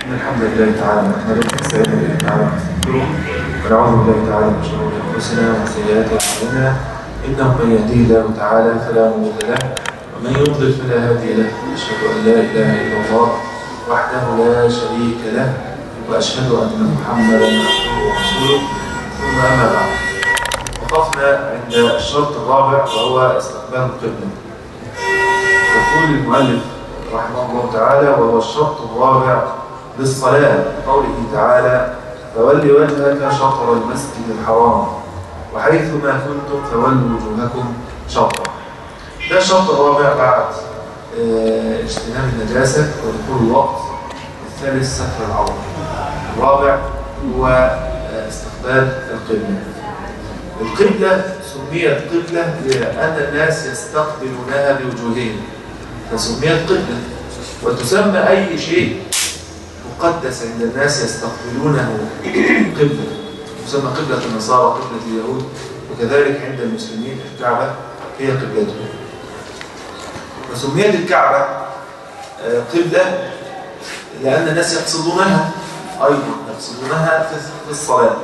إن الحمد لله تعالى نحمده ونستعين به تعالى ونستغفره ونعوذ بالله تعالى من شرور أنفسنا وسيئات أعمالنا إنه من يهديه الله تعالى فلا مضل له ومن يضلل فلا هادي له أشهد أن لا إله إلا الله وحده لا شريك له وأشهد أن محمدا عبده ورسوله ثم أما بعد وقفنا عند الشرط الرابع وهو استقبال القبلة يقول المؤلف رحمه الله تعالى وهو الشرط الرابع للصلاة قوله تعالى فول وجهك شطر المسجد الحرام وحيث ما كنتم فولوا وجوهكم شطرا ده الشرط الرابع بعد اه اجتناب النجاسة ودخول الوقت الثالث ستر العورة الرابع هو اه استقبال القبلة القبلة سميت قبلة لأن الناس يستقبلونها بوجوههم فسميت قبلة وتسمى أي شيء مقدس عند الناس يستقبلونه قبلة تسمى قبلة النصارى قبلة اليهود وكذلك عند المسلمين الكعبة هي قبلتهم وسميت الكعبة قبلة لأن الناس يقصدونها أيضا يقصدونها في الصلاة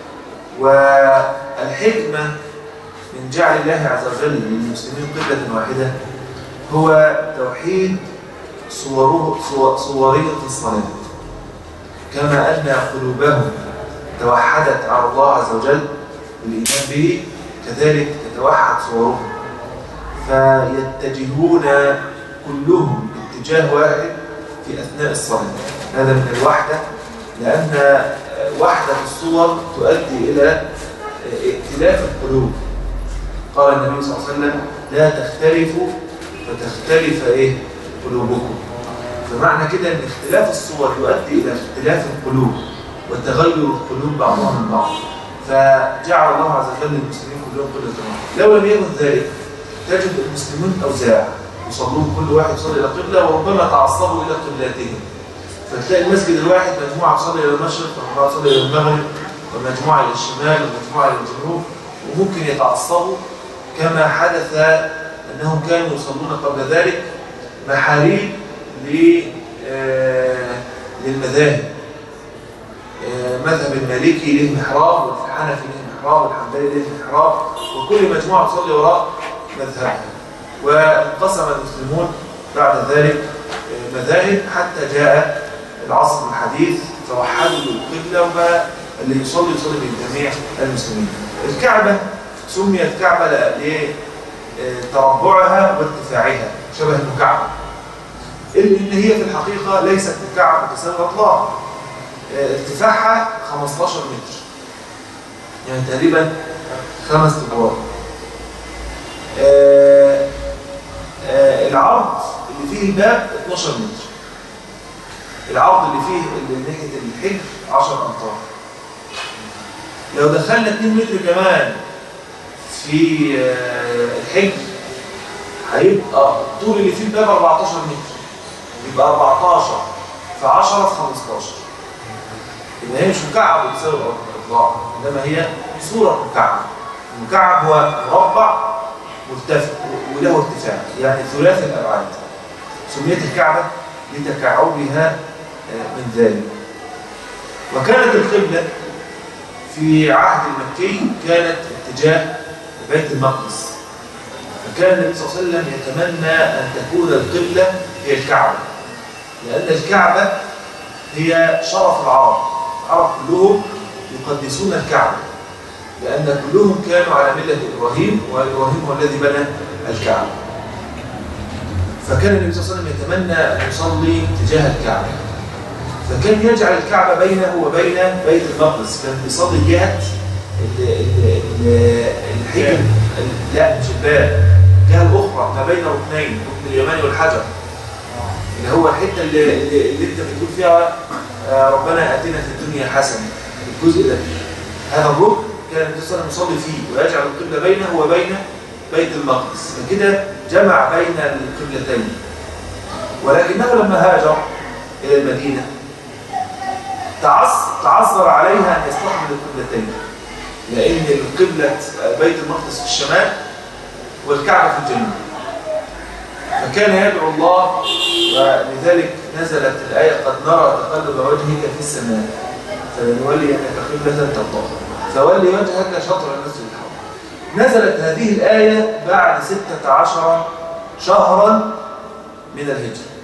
والحكمة من جعل الله عز وجل للمسلمين قبلة واحدة هو توحيد صوره صورية الصلاة كما أن قلوبهم توحدت على الله عز وجل بالإيمان به كذلك تتوحد صورهم فيتجهون كلهم اتجاه واحد في أثناء الصلاة هذا من الوحدة لأن وحدة الصور تؤدي إلى ائتلاف القلوب قال النبي صلى الله عليه وسلم لا تختلفوا فتختلف إيه قلوبكم فمعنى كده ان اختلاف الصور يؤدي الى اختلاف القلوب وتغير القلوب بعضها من بعض فجعل الله عز وجل المسلمين كلهم قبلة واحدة لو لم يكن ذلك تجد المسلمون اوزاع يصلون كل واحد يصلي الى قبله وربما تعصبوا الى قبلاتهم فتلاقي المسجد الواحد مجموعه تصلي الى المشرق ومجموعه تصلي الى المغرب ومجموعه الى الشمال ومجموعه الى الجنوب وممكن يتعصبوا كما حدث انهم كانوا يصلون قبل ذلك محاريب للمذاهب مذهب المالكي له محراب والحنفي له محراب والحنبلي له محراب وكل مجموعة تصلي وراء مذهبها وانقسم المسلمون بعد ذلك مذاهب حتى جاء العصر الحديث توحدوا القبلة واللي يصلي يصلي من جميع المسلمين الكعبة سميت كعبة لتربعها وارتفاعها شبه المكعب إن هي في الحقيقة ليست مكعب بتساوي الأطلاع ارتفاعها 15 متر يعني تقريبا خمس ادوار العرض اللي فيه الباب 12 متر العرض اللي فيه اللي ناحية الحجر 10 أمتار لو دخلنا 2 متر كمان في الحجر هيبقى الطول اللي فيه الباب 14 متر يبقى 14 في 10 في 15 يبقى هي مش مكعب بتساوي الاطلاق انما هي صوره مكعب المكعب هو مربع مرتفع وله ارتفاع يعني ثلاثي الابعاد سميت الكعبه لتكعبها من ذلك وكانت القبله في عهد المكي كانت اتجاه بيت المقدس فكان النبي صلى الله عليه وسلم يتمنى ان تكون القبله هي الكعبه لأن الكعبة هي شرف العرب العرب كلهم يقدسون الكعبة لأن كلهم كانوا على ملة إبراهيم وإبراهيم هو الذي بنى الكعبة فكان النبي صلى الله عليه وسلم يتمنى أن يصلي تجاه الكعبة فكان يجعل الكعبة بينه وبين بيت المقدس كان بيصلي جهة الحجر لا مش الباب الجهة الأخرى ما بين ركنين ركن اليماني والحجر اللي هو الحته اللي, اللي انت بتقول فيها ربنا اتنا في الدنيا حسنه الجزء ده هذا الركن كان النبي صلى الله عليه وسلم يصلي فيه ويجعل القبله بينه وبين بيت المقدس فكده جمع بين القبلتين ولكنه لما هاجر الى المدينه تعذر عليها ان يستقبل القبلتين لان القبله بيت المقدس في الشمال والكعبه في الجنوب فكان يدعو الله ولذلك نزلت الآية قد نرى تقلب وجهك في السماء فلنولي أنك قبلة ترضاها فولي وجهك شطر المسجد الحرام نزلت هذه الآية بعد ستة عشر شهرا من الهجرة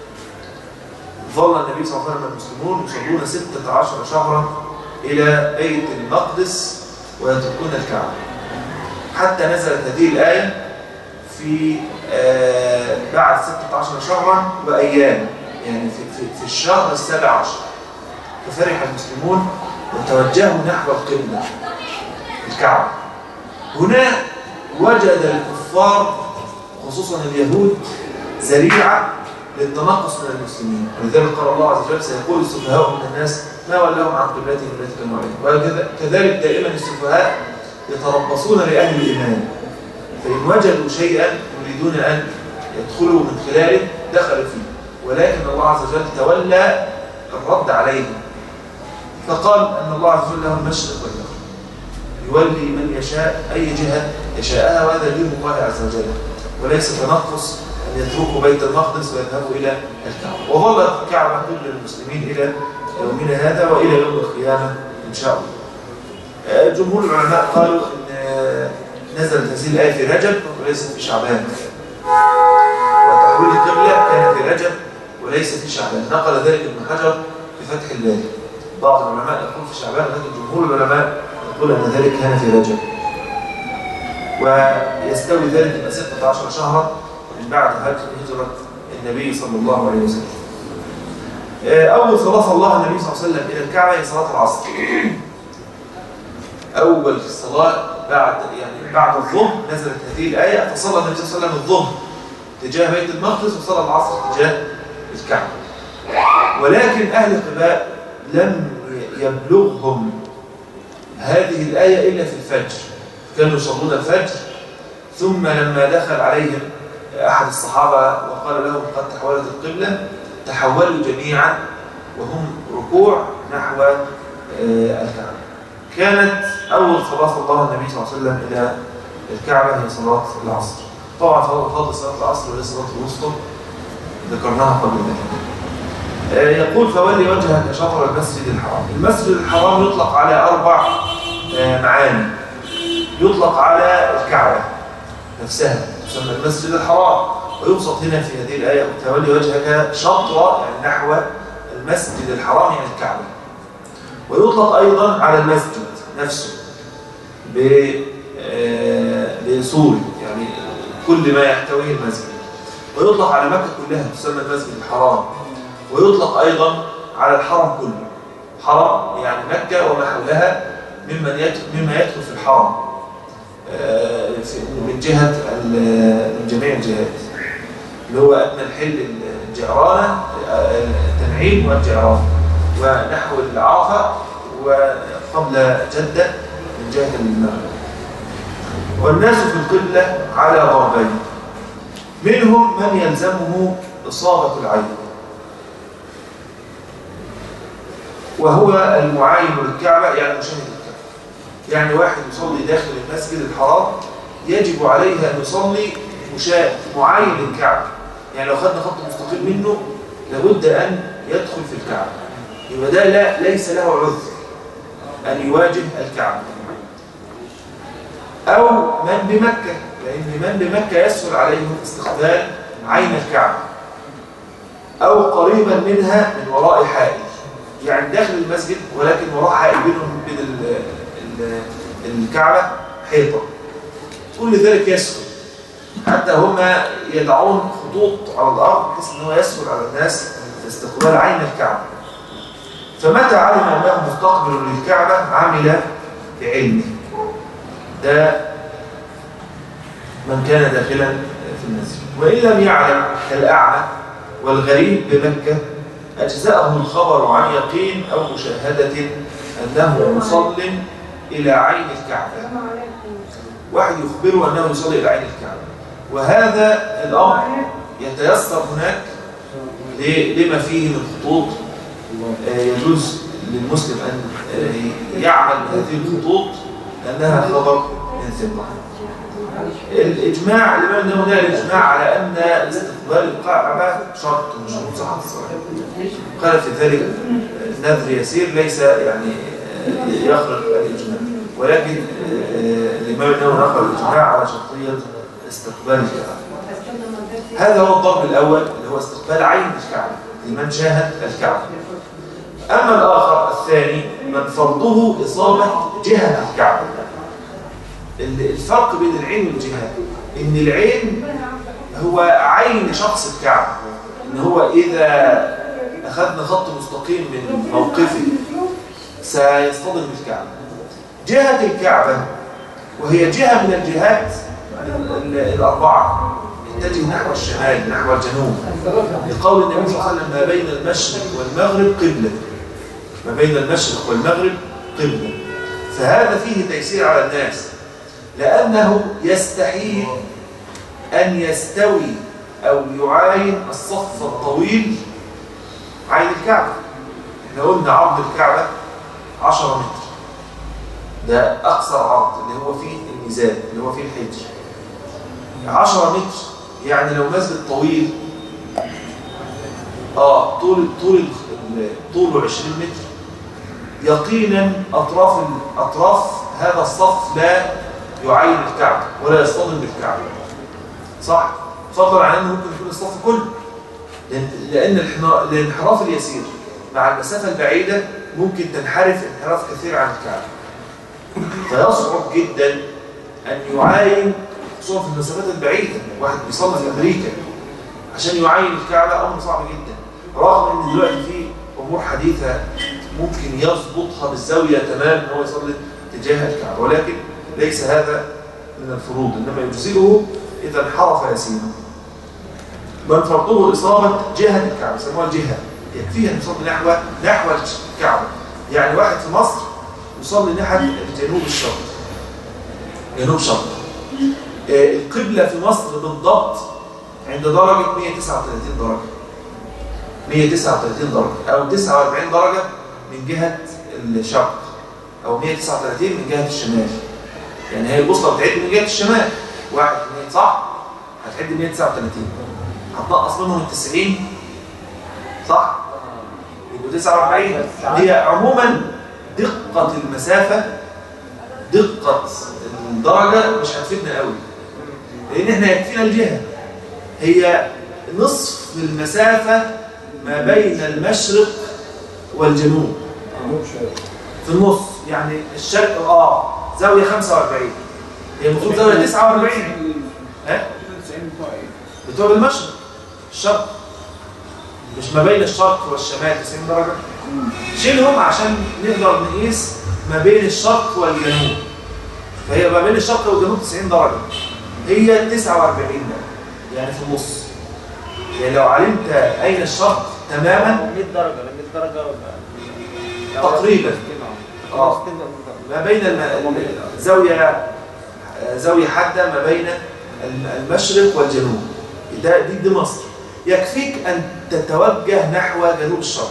ظل النبي صلى الله عليه وسلم المسلمون يصلون ستة عشر شهرا إلى بيت المقدس ويتركون الكعبة حتى نزلت هذه الآية في آه بعد 16 شهرا وأيام يعني في, في, في الشهر السابع عشر ففرح المسلمون وتوجهوا نحو القبلة الكعبة هنا وجد الكفار خصوصا اليهود ذريعة للتنقص من المسلمين ولذلك قال الله عز وجل سيقول السفهاء من الناس ما ولاهم عن قبلتهم التي كانوا عليها وكذلك دائما السفهاء يتربصون لأهل الإيمان فإن وجدوا شيئا يريدون أن يدخلوا من خلاله دخلوا فيه ولكن الله عز وجل تولى الرد عليهم فقال أن الله عز وجل له المشرق والمغرب يولي من يشاء أي جهة يشاءها وهذا دين الله عز وجل وليس تنقص أن يتركوا بيت المقدس ويذهبوا إلى الكعبة وظلت الكعبة كل المسلمين إلى يومنا هذا وإلى يوم القيامة إن شاء الله جمهور العلماء قالوا أن نزلت هذه الآية في رجب وليست في شعبان وتحويل القبلة كان في رجب وليس في شعبان نقل ذلك ابن حجر في فتح الله بعض العلماء يقول في شعبان لكن جمهور العلماء يقول أن ذلك كان في رجب ويستوي ذلك إلى 16 شهرا من بعد هجرة النبي صلى الله عليه وسلم أول صلاة الله النبي صلى الله عليه وسلم إلى الكعبة هي صلاة العصر أول صلاة بعد يعني بعد الظهر نزلت هذه الآية فصلى النبي صلى الله عليه وسلم الظهر تجاه بيت المقدس وصلى العصر تجاه الكعبة ولكن أهل قباء لم يبلغهم هذه الآية إلا في الفجر كانوا يصلون الفجر ثم لما دخل عليهم أحد الصحابة وقال لهم قد تحولت القبلة تحولوا جميعا وهم ركوع نحو الكعبة كانت أول صلاة الله النبي صلى الله عليه وسلم إلى الكعبة هي صلاة العصر طبعا فضل صلاة العصر وهي صلاة الوسطى ذكرناها قبل ذلك يقول فولي وجهك شطر المسجد الحرام المسجد الحرام يطلق على أربع معاني يطلق على الكعبة نفسها تسمى المسجد الحرام ويبسط هنا في هذه الآية تولي وجهك شطر يعني نحو المسجد الحرام يعني الكعبة ويطلق أيضا على المسجد نفسه بسوري يعني كل ما يحتويه المسجد ويطلق على مكة كلها تسمى المسجد الحرام ويطلق أيضا على الحرم كله حرم يعني مكة وما حولها ممن يدخل مما يدخل في الحرم من جهة من جميع الجهات اللي هو أدنى الحل الجعرانة التنعيم والجعرانة ونحو العرفة وقبل جدة من جهة المغرب والناس في القبلة على ضربين منهم من يلزمه إصابة العين وهو المعاين للكعبة يعني مشاهد الكعبة يعني واحد يصلي داخل المسجد الحرام يجب عليه أن يصلي مشاهد معاين للكعبة يعني لو خدنا خط مستقيم منه لابد أن يدخل في الكعبة يبقى ده لا ليس له عذر أن يواجه الكعبة أو من بمكة لأن من بمكة يسهل عليه استقبال عين الكعبة أو قريبا منها من وراء حائل يعني داخل المسجد ولكن وراء حائل بينهم بين الكعبة حيطة كل ذلك يسهل حتى هم يدعون خطوط على الأرض بحيث أنه يسهل على الناس استقبال عين الكعبة فمتى علم أنه مستقبل للكعبة عمل بعلمه ده من كان داخلا في المسجد وإن لم يعلم كالأعمى والغريب بمكة أجزأه الخبر عن يقين أو مشاهدة أنه مصل إلى عين الكعبة واحد يخبره أنه يصلي إلى عين الكعبة وهذا الأمر يتيسر هناك لما فيه من خطوط يجوز للمسلم أن يعمل هذه الخطوط لأنها خبر من ثقة الإجماع الإمام النووي نقل الإجماع على أن استقبال القعبة شرط من شروط صحة الصلاة قال في ذلك نذر يسير ليس يعني يخرج الإجماع ولكن آه، الإمام النووي نقل الإجماع على شرطية استقبال الكعبة هذا هو الضرب الأول اللي هو استقبال عين الكعبة لمن شاهد الكعبة أما الآخر الثاني من فرضه إصابة جهة الكعبة الفرق بين العين والجهة إن العين هو عين شخص الكعبة إن هو إذا أخذنا خط مستقيم من موقفه سيصطدم بالكعبة جهة الكعبة وهي جهة من الجهات الأربعة يتجه نحو الشمال نحو الجنوب لقول النبي صلى الله عليه وسلم ما بين المشرق والمغرب قبلة ما بين المشرق والمغرب قبلة فهذا فيه تيسير على الناس لأنه يستحيل أن يستوي أو يعاين الصف الطويل عين الكعبة احنا قلنا عرض الكعبة 10 متر ده أقصر عرض اللي هو فيه الميزان اللي هو فيه الحج 10 متر يعني لو مسجد طويل اه طول طول طوله 20 متر يقينا اطراف اطراف هذا الصف لا يعين الكعبه ولا يصطدم بالكعبه صح فضلا عن انه ممكن يكون الصف كله لان الانحراف اليسير مع المسافه البعيده ممكن تنحرف انحراف كثير عن الكعبه فيصعب جدا ان يعاين خصوصا في المسافات البعيده واحد بيصلي في امريكا عشان يعاين الكعبه امر صعب جدا رغم ان دلوقتي في امور حديثه ممكن يضبطها بالزاويه تمام ان هو يصلي تجاه الكعبه ولكن ليس هذا من الفروض انما يجزئه اذا انحرف يسيرا من فرضه اصابه جهه الكعبه يسموها الجهه يكفيه ان يصلي نحو نحو الكعبه يعني واحد في مصر يصلي ناحيه الجنوب الشرق جنوب شرق آه، القبلة في مصر بالضبط عند درجة 139 درجة 139 درجة أو 49 درجة من جهة الشرق أو 139 من جهة الشمال يعني هي البوصلة بتعد من جهة الشمال واحد اثنين صح هتعد 139 هتنقص منهم ال 90 صح يبقوا 49 هي عموما دقة المسافة دقة الدرجة مش هتفيدنا قوي لأن احنا يكفينا الجهة هي نصف المسافة ما بين المشرق والجنوب في النص يعني الشرق اه زاوية 45 هي المفروض زاوية 49 ها؟ بتوع المشرق الشرق مش ما بين الشرق والشمال 90 درجة شيلهم عشان نقدر نقيس ما بين الشرق والجنوب فهي ما بين الشرق والجنوب 90 درجة هي 49 درجة يعني في النص يعني لو علمت أين الشرق تماما 100 درجة 100 درجة تقريبا آه. ما بين زاوية زاوية حادة ما بين المشرق والجنوب ده دي, دي مصر يكفيك أن تتوجه نحو جنوب الشرق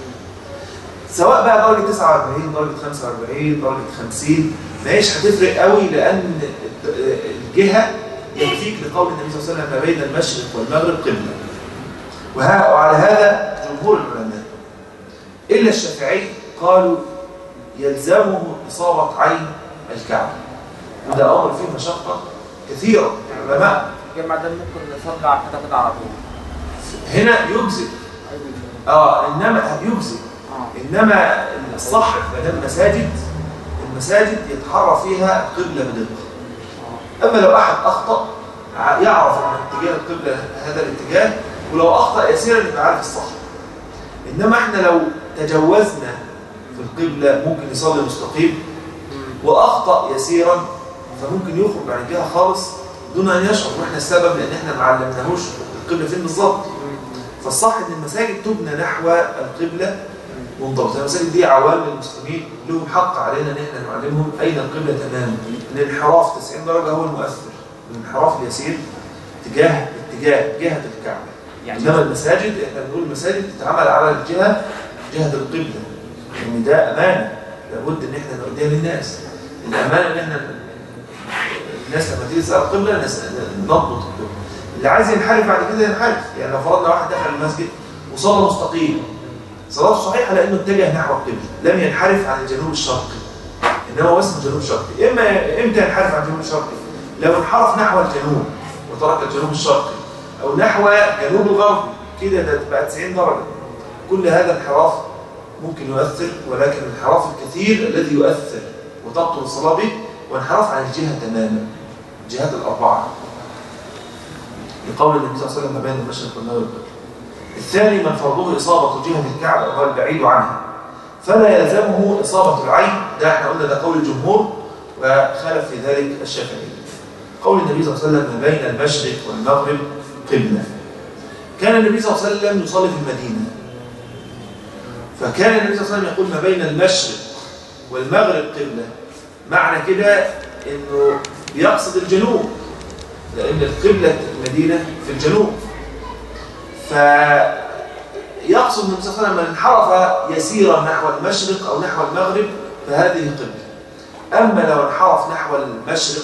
سواء بقى درجة 49 درجة 45 درجة 50 ماهيش هتفرق قوي لأن الجهة يكفيك لقول النبي صلى الله عليه وسلم ما بين المشرق والمغرب قبلة وعلى هذا جمهور العلماء إلا الشافعي قالوا يلزمه إصابة عين الكعبة وده أمر فيه مشقة كثيرة العلماء الجمع ده ممكن نصدع فتاة على طول هنا يجزئ اه انما يجزئ انما الصح ما دام مساجد المساجد يتحرى فيها القبلة بدقة أما لو أحد أخطأ يعرف أن اتجاه القبلة هذا الاتجاه ولو أخطأ يسيرا يبقى عارف الصح إنما إحنا لو تجوزنا في القبلة ممكن يصلي مستقيم وأخطأ يسيرا فممكن يخرج عن الجهة خالص دون أن يشعر وإحنا السبب لأن إحنا ما علمناهوش القبلة فين بالظبط فالصح إن المساجد تبنى نحو القبلة منضبطة المساجد دي عوام المسلمين لهم حق علينا ان احنا نعلمهم اين القبلة تماما الانحراف 90 درجة هو المؤثر الانحراف اليسير تجاه اتجاه جهة الكعبة يعني انما المساجد احنا بنقول المساجد تتعامل على الجهة جهة القبلة يعني ده امانة لابد ان احنا نؤديها للناس الامانة ان احنا الناس لما تيجي تسال القبله نس- نضبط القبله اللي عايز ينحرف بعد كده ينحرف يعني لو فرضنا واحد دخل المسجد وصلى مستقيم صلاته صحيحه لانه اتجه نحو القبله لم ينحرف عن الجنوب الشرقي انما هو اسمه جنوب شرقي اما امتى ينحرف عن الجنوب الشرقي لو انحرف نحو الجنوب وترك الجنوب الشرقي او نحو جنوب الغرب كده ده تبقى 90 درجه كل هذا انحراف ممكن يؤثر ولكن الانحراف الكثير الذي يؤثر وتبطل الصلاه به وانحراف عن الجهه تماما الجهات الاربعه لقول النبي صلى الله عليه وسلم ما بين المشرق والمغرب الثاني من فرضه إصابة جهة الكعبة وهو البعيد عنها فلا يلزمه إصابة العين ده احنا قلنا ده قول الجمهور وخالف في ذلك الشافعي قول النبي صلى الله عليه وسلم ما بين المشرق والمغرب قبلة كان النبي صلى الله عليه وسلم يصلي في المدينة فكان النبي صلى الله عليه وسلم يقول ما بين المشرق والمغرب قبلة معنى كده انه بيقصد الجنوب لأن قبلة المدينة في الجنوب فيقصد النبي صلى الله عليه وسلم من انحرف يسيرا نحو المشرق أو نحو المغرب فهذه قبلة أما لو انحرف نحو المشرق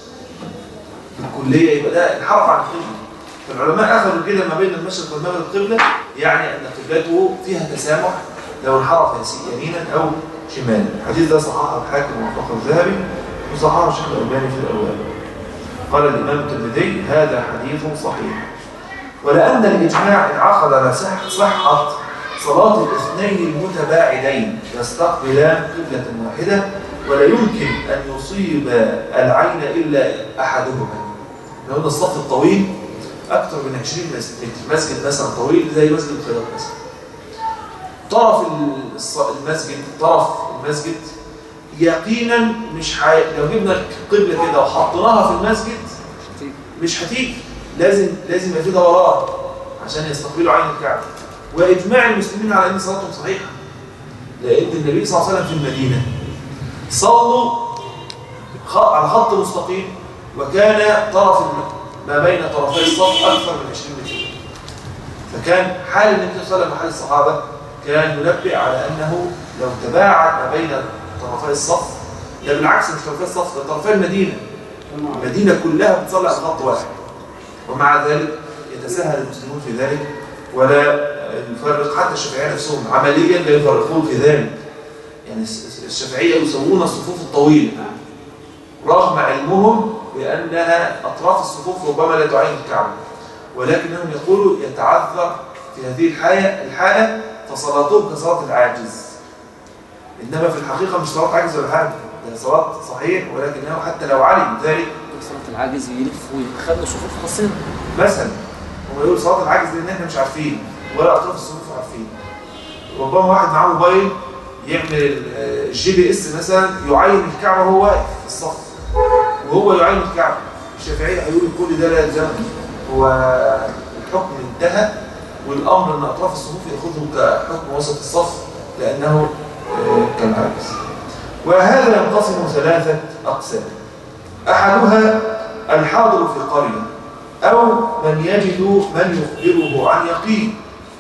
بالكلية يبقى ده انحرف عن القبلة فالعلماء أخذوا كده ما بين المشرق والمغرب قبلة يعني أن قبلته فيها تسامح لو انحرف يسي- يمينا أو شمالا الحديث ده صححه الحاكم ووفقه الذهبي وصححه الشيخ الألباني في الأول قال الإمام الترمذي هذا حديث صحيح ولأن الإجماع انعقد على صح- صحة صلاة الاثنين المتباعدين يستقبلان قبلة واحدة ولا يمكن أن يصيب العين إلا أحدهما لو قلنا الصف الطويل أكثر من 20 مسجد مسجد مثلا طويل زي مسجد الخيرات مثلا طرف الص- المسجد طرف المسجد يقينا مش حي... لو جبنا القبلة كده وحطيناها في المسجد مش هتيجي لازم لازم يبقى في دوران عشان يستقبلوا عين الكعبة وإجماع المسلمين على أن صلاتهم صحيحة لأن النبي صلى الله عليه وسلم في المدينة صلوا خ- على خط مستقيم وكان طرف الم- ما بين طرفي الصف أكثر من 20 متر فكان حال النبي صلى الله عليه وسلم وحال الصحابة كان ينبئ على أنه لو تباعد ما بين طرفي الصف ده بالعكس مش طرفي الصف ده طرفي المدينة المدينة كلها بتصلي على خط واحد ومع ذلك يتساهل المسلمون في ذلك ولا يفرق حتى الشافعية نفسهم عمليا لا يفرقون في ذلك يعني الس- الشافعية يسوون الصفوف الطويلة رغم علمهم بأنها أطراف الصفوف ربما لا تعين الكعبة ولكنهم يقولوا يتعذر في هذه الحالة الحالة فصلاتهم كصلاة العاجز إنما في الحقيقة مش صلاة عاجز ولا حاجة ده صلاة صحيح ولكنه حتى لو علم ذلك صلاة العاجز يلف ويخلي صفوف خاصين مثلا هم يقولوا صلاه العجز لان احنا مش عارفين ولا اطراف الصفوف عارفين ربما واحد معاه موبايل يعمل ال- الجي بي اس مثلا يعين الكعبه وهو واقف في الصف وهو يعين الكعبه الشافعيه هيقولوا كل ده لا يلزمه هو الحكم انتهى والامر ان اطراف الصفوف ياخذه كحكم وسط الصف لانه آه، كالعجز وهذا ينقسم ثلاثه اقسام احدها الحاضر في قريه أو من يجد من يخبره عن يقين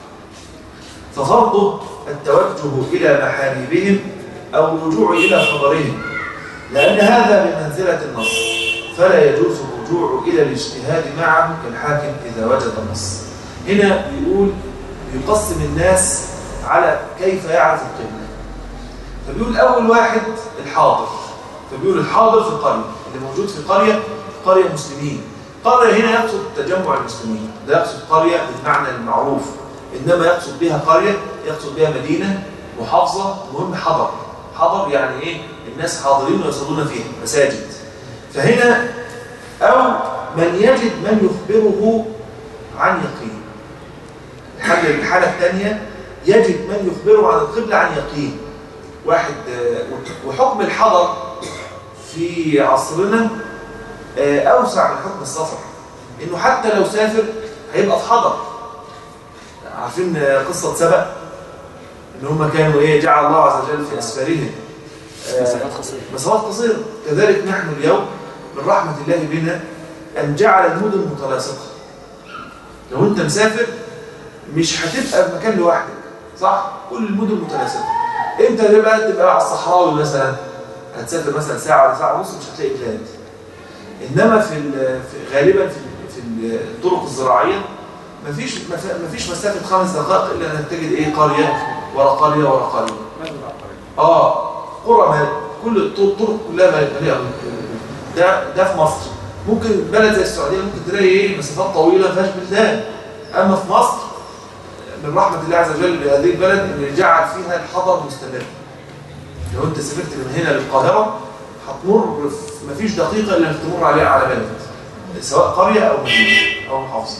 ففرضه التوجه إلى محاريبهم أو الرجوع إلى خبرهم لأن هذا بمنزلة النص فلا يجوز الرجوع إلى الاجتهاد معه كالحاكم إذا وجد النص هنا بيقول يقسم الناس على كيف يعرف القبلة فبيقول أول واحد الحاضر فبيقول الحاضر في القرية اللي موجود في قرية قرية مسلمين قرية هنا يقصد تجمع المسلمين لا يقصد قرية بالمعنى المعروف إنما يقصد بها قرية يقصد بها مدينة محافظة مهم حضر حضر يعني إيه الناس حاضرين ويصلون فيها مساجد فهنا أو من يجد من يخبره عن يقين الحالة الحالة الثانية يجد من يخبره عن القبلة عن يقين واحد آه، وحكم الحضر في عصرنا آه، أوسع من حكم السفر إنه حتى لو سافر هيبقى في حضر عارفين آه، قصة سبأ إن هم كانوا إيه جعل الله عز وجل في أسفارهم آه، مسافات قصيرة مسافات قصيرة كذلك نحن اليوم من رحمة الله بنا أن جعل المدن متلاصقة لو أنت مسافر مش هتبقى في مكان لوحدك صح؟ كل المدن متلاصقة أنت تبقى تبقى على الصحراوي مثلا هتسافر مثلا ساعة ولا ساعة ونص مش هتلاقي بلاد انما في, ال- في غالبا في, في الطرق الزراعيه مفيش مف- مفيش مسافه خمس دقائق الا انك تجد ايه قريه ورا قريه ورا قريه اه قرى ما كل الط- الطرق كلها مليئه بال- ده ده في مصر ممكن بلد زي السعوديه ممكن تلاقي ايه مسافات طويله ما فيهاش بلدان اما في مصر من رحمه الله عز وجل بهذه البلد ان جعل فيها الحضر مستمر لو انت سافرت من هنا للقاهره هتمر في مفيش دقيقه الا انك تمر عليها على بلد سواء قريه او مدينه او محافظه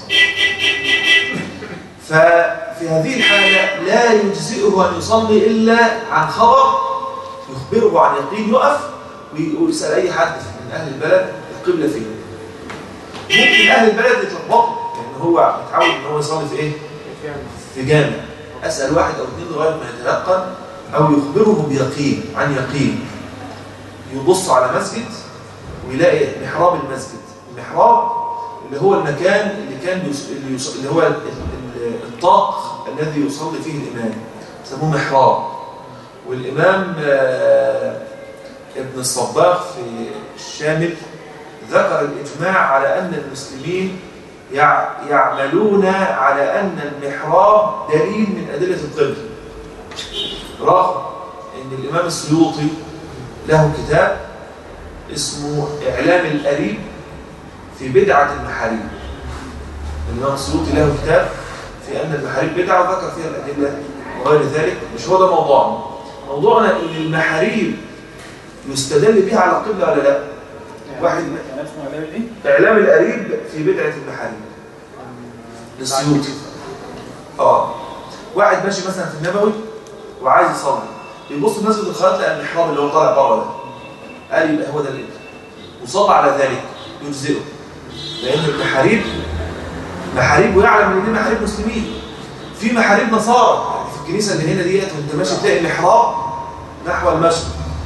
ففي هذه الحاله لا يجزئه ان يصلي الا عن خبر يخبره عن يقين يقف وي- ويسال اي حد من اهل البلد القبله فين ممكن اهل البلد يتلخبطوا لان هو متعود ان هو يصلي في ايه في جامع اسال واحد او اثنين لغايه ما يتيقن او يخبره بيقين عن يقين يبص على مسجد ويلاقي محراب المسجد المحراب اللي هو المكان اللي كان بيص... اللي, يص... اللي هو ال- ال- الطاق الذي يصلي فيه الامام يسموه محراب والامام آه، ابن الصباغ في الشامل ذكر الاجماع على ان المسلمين يع... يعملون على ان المحراب دليل من ادله القبله رغم ان الامام السيوطي له كتاب اسمه إعلام القريب في بدعة المحاريب الإمام السيوطي له كتاب في أن المحاريب بدعة وذكر فيها الأدلة وغير ذلك مش هو ده موضوعنا موضوعنا أن المحاريب يستدل بها على القبلة ولا لا واحد كان اسمه علامة ايه؟ إعلام القريب في بدعة المحاريب للسيوطي اه واحد ماشي مثلا في النبوي وعايز يصلي بيبص في مسجد الخياط لقى المحراب اللي هو طالع بره ده قال يبقى هو ده القبله وصلى على ذلك يجزئه لان المحاريب محاريب ويعلم ان دي محاريب مسلمين في محاريب نصارى يعني في الكنيسه اللي هنا ديت وانت ماشي تلاقي محراب نحو المشرق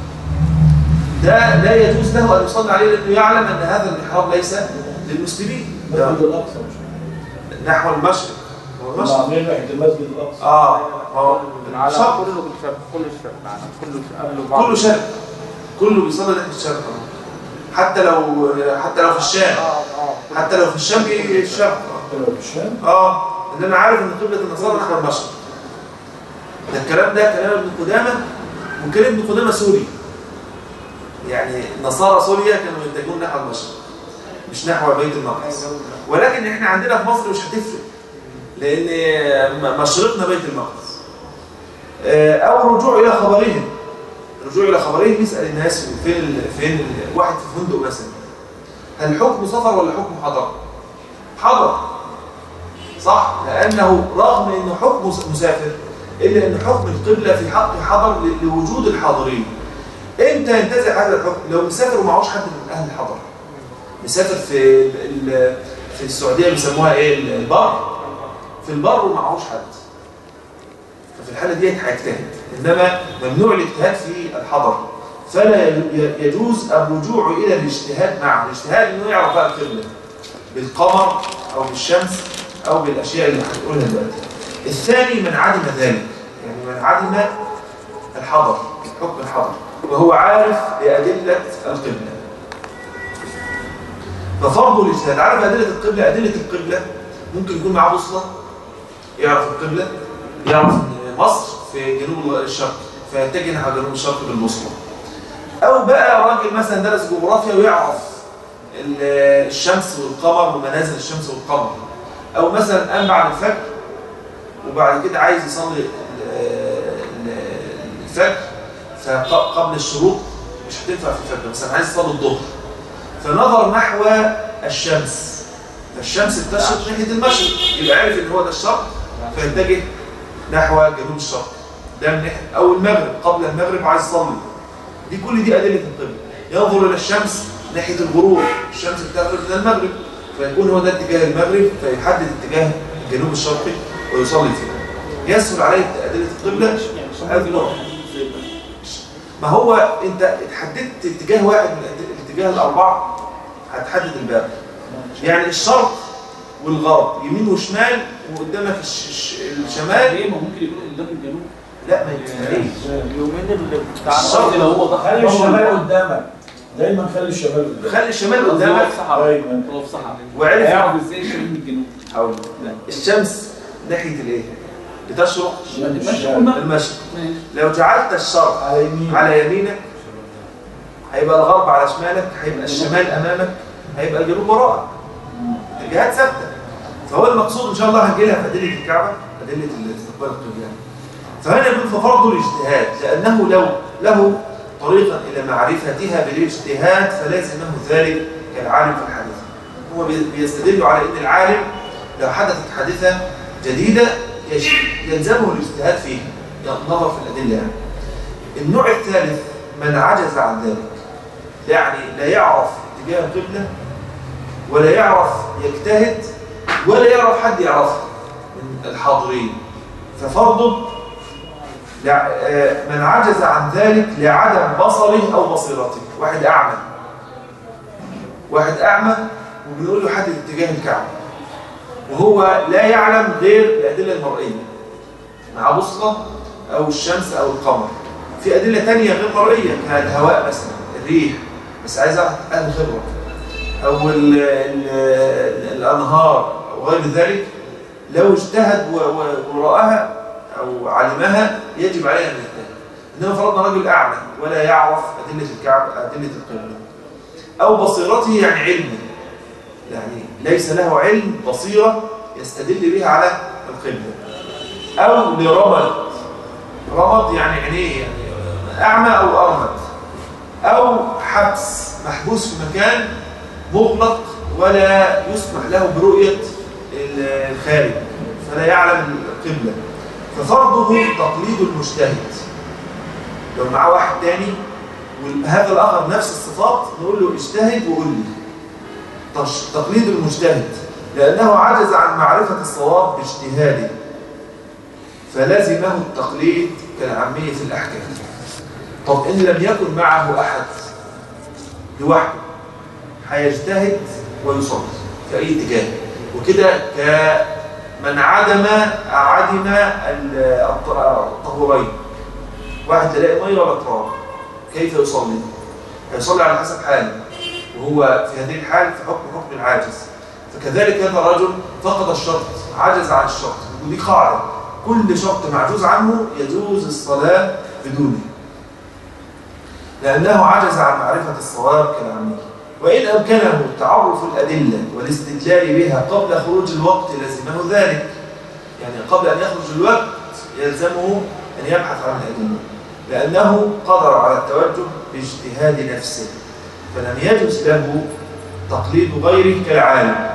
ده لا يجوز له ان يصلي عليه لانه يعلم ان هذا المحراب ليس للمسلمين ده المسجد الأقصى مش نحو المشرق هو هم المشرق عاملين ناحية المسجد الأقصى اه ما هو على الشرق كله بالشرق كله الشرق يعني كله قبله بعض كله شرق كله بيصلي ناحيه الشرق حتى لو حتى لو في الشام اه اه حتى لو في الشام بيجي الشرق حتى لو في الشام اه ان انا عارف ان قبله النصارى نحو المشرق ده الكلام ده كلام ابن قدامه وكلام ابن قدامه سوري يعني نصارى سوريا كانوا يتجهون نحو المشرق مش نحو بيت المقدس ولكن احنا عندنا في مصر مش هتفرق لان م- مشرقنا بيت المقدس آه، او الرجوع الى خبرهم الرجوع الى خبرهم يسال الناس فين ال- فين ال- واحد في فندق مثلا هل حكم سفر ولا حكم حضر حضر صح لانه رغم انه حكم مس- مسافر الا ان حكم القبله في حق حضر ل- لوجود الحاضرين امتى ينتزع هذا الحكم لو مسافر ومعهوش حد من اهل الحضر مسافر في ال- ال- في السعوديه بيسموها ايه ال- البر في البر ومعهوش حد ففي الحاله دي هيجتهد انما ممنوع الاجتهاد في الحضر فلا ي- يجوز الرجوع الى الاجتهاد معه الاجتهاد انه يعرف بقى القبله بالقمر او بالشمس او بالاشياء اللي هنقولها دلوقتي الثاني من عدم ذلك يعني من عدم الحضر حكم الحضر وهو عارف بأدلة القبلة ففرض الاجتهاد عارف أدلة القبلة أدلة القبلة ممكن يكون معاه بوصلة يعرف القبلة يعرف ان مصر في جنوب الشرق فيتجه نحو جنوب الشرق بالبوصلة أو بقى راجل مثلا درس جغرافيا ويعرف ال- الشمس والقمر ومنازل الشمس والقمر أو مثلا قام بعد الفجر وبعد كده عايز يصلي ال- ال- الفجر فقبل الشروق مش هتنفع في الفجر مثلا عايز يصلي الظهر فنظر نحو الشمس فالشمس بتشرق ناحيه المشرق يبقى عارف ان هو ده الشرق فيتجه نحو جنوب الشرق ده من ناحيه او المغرب قبل المغرب عايز يصلي دي كل دي ادله القبله ينظر الى الشمس ناحيه الغروب الشمس بتغرب من المغرب فيكون هو ده اتجاه المغرب فيحدد اتجاه الجنوب الشرقي ويصلي فيه يسهل عليه ادله القبله يعني هذا صلى نوع. ما هو انت حددت اتجاه واحد من الات- الاتجاه الاربعه هتحدد الباقي يعني الشرق والغرب يمين وشمال وقدامك الش- الش- الشمال ليه ما ممكن يكون قدام الجنوب لا ما يتفهمش اليومين اللي بتاع الشرق اللي هو ده خلي الشمال قدامك دايما خلي الشمال قدام خلي الشمال هو قدامك في صحراء دايما هو في صحراء وعرف هيعرف ازاي الشمال من الجنوب حول الشمس ناحيه الايه بتشرق ماشي قلنا المشرق ماشي لو جعلت الشرق على يمين على يمينك هيبقى الغرب على شمالك هيبقى الشمال امامك هيبقى الجنوب وراءك الجهات ثابته فهو المقصود ان شاء الله هنجي لها في ادله الكعبه ادله الاستقبال القبله فهنا يقول ففرض الاجتهاد لانه لو له طريقا الى معرفتها بالاجتهاد فلازمه ذلك كالعالم في الحديث هو بي- بيستدل على ان العالم لو حدثت حادثه جديده يش- يلزمه الاجتهاد فيها النظر في الادله يعني. النوع الثالث من عجز عن ذلك يعني لا يعرف اتجاه القبلة ولا يعرف يجتهد ولا يعرف حد يعرفه من الحاضرين ففرضه لع- آه، من عجز عن ذلك لعدم بصره أو بصيرته واحد أعمى واحد أعمى وبنقول له حدد اتجاه الكعبة وهو لا يعلم غير الأدلة المرئية مع بصرة أو الشمس أو القمر في أدلة تانية غير مرئية كالهواء مثلا الريح بس عايز أهل خبرة أو ال ال الأنهار أو غير ذلك لو اجتهد و- و- ورآها أو علمها يجب عليه أن يجتهد إنما فرضنا رجل أعمى ولا يعرف أدلة الكعب أدلة القبلة أو بصيرته يعني علمه يعني ليس له علم بصيرة يستدل بها على القبلة أو لرمد رمد يعني عينيه يعني أعمى أو أرمد أو حبس محبوس في مكان مغلق ولا يسمح له برؤية الخارج فلا يعلم القبلة ففرضه تقليد المجتهد لو معاه واحد تاني وهذا الآخر نفس الصفات نقول له اجتهد وقول لي تش- تقليد المجتهد لأنه عجز عن معرفة الصواب باجتهاده فلزمه التقليد كالعامية في الأحكام طب إن لم يكن معه أحد لوحده هيجتهد ويصلي في أي اتجاه وكده كمن عدم عدم ال- الط- الطهورين واحد لا لاقي ميه ولا تراب كيف يصلي؟ هيصلي على حسب حاله وهو في هذه الحال في حكم حكم العاجز فكذلك هذا الرجل فقد الشرط عجز عن الشرط ودي قاعدة كل شرط معجوز عنه يجوز الصلاة بدونه لأنه عجز عن معرفة الصواب كالعميل وإن أمكنه تعرف الأدلة والاستدلال بها قبل خروج الوقت لزمه ذلك يعني قبل أن يخرج الوقت يلزمه أن يبحث عن الأدلة لأنه قدر على التوجه باجتهاد نفسه فلم يجوز له تقليد غيره كالعالم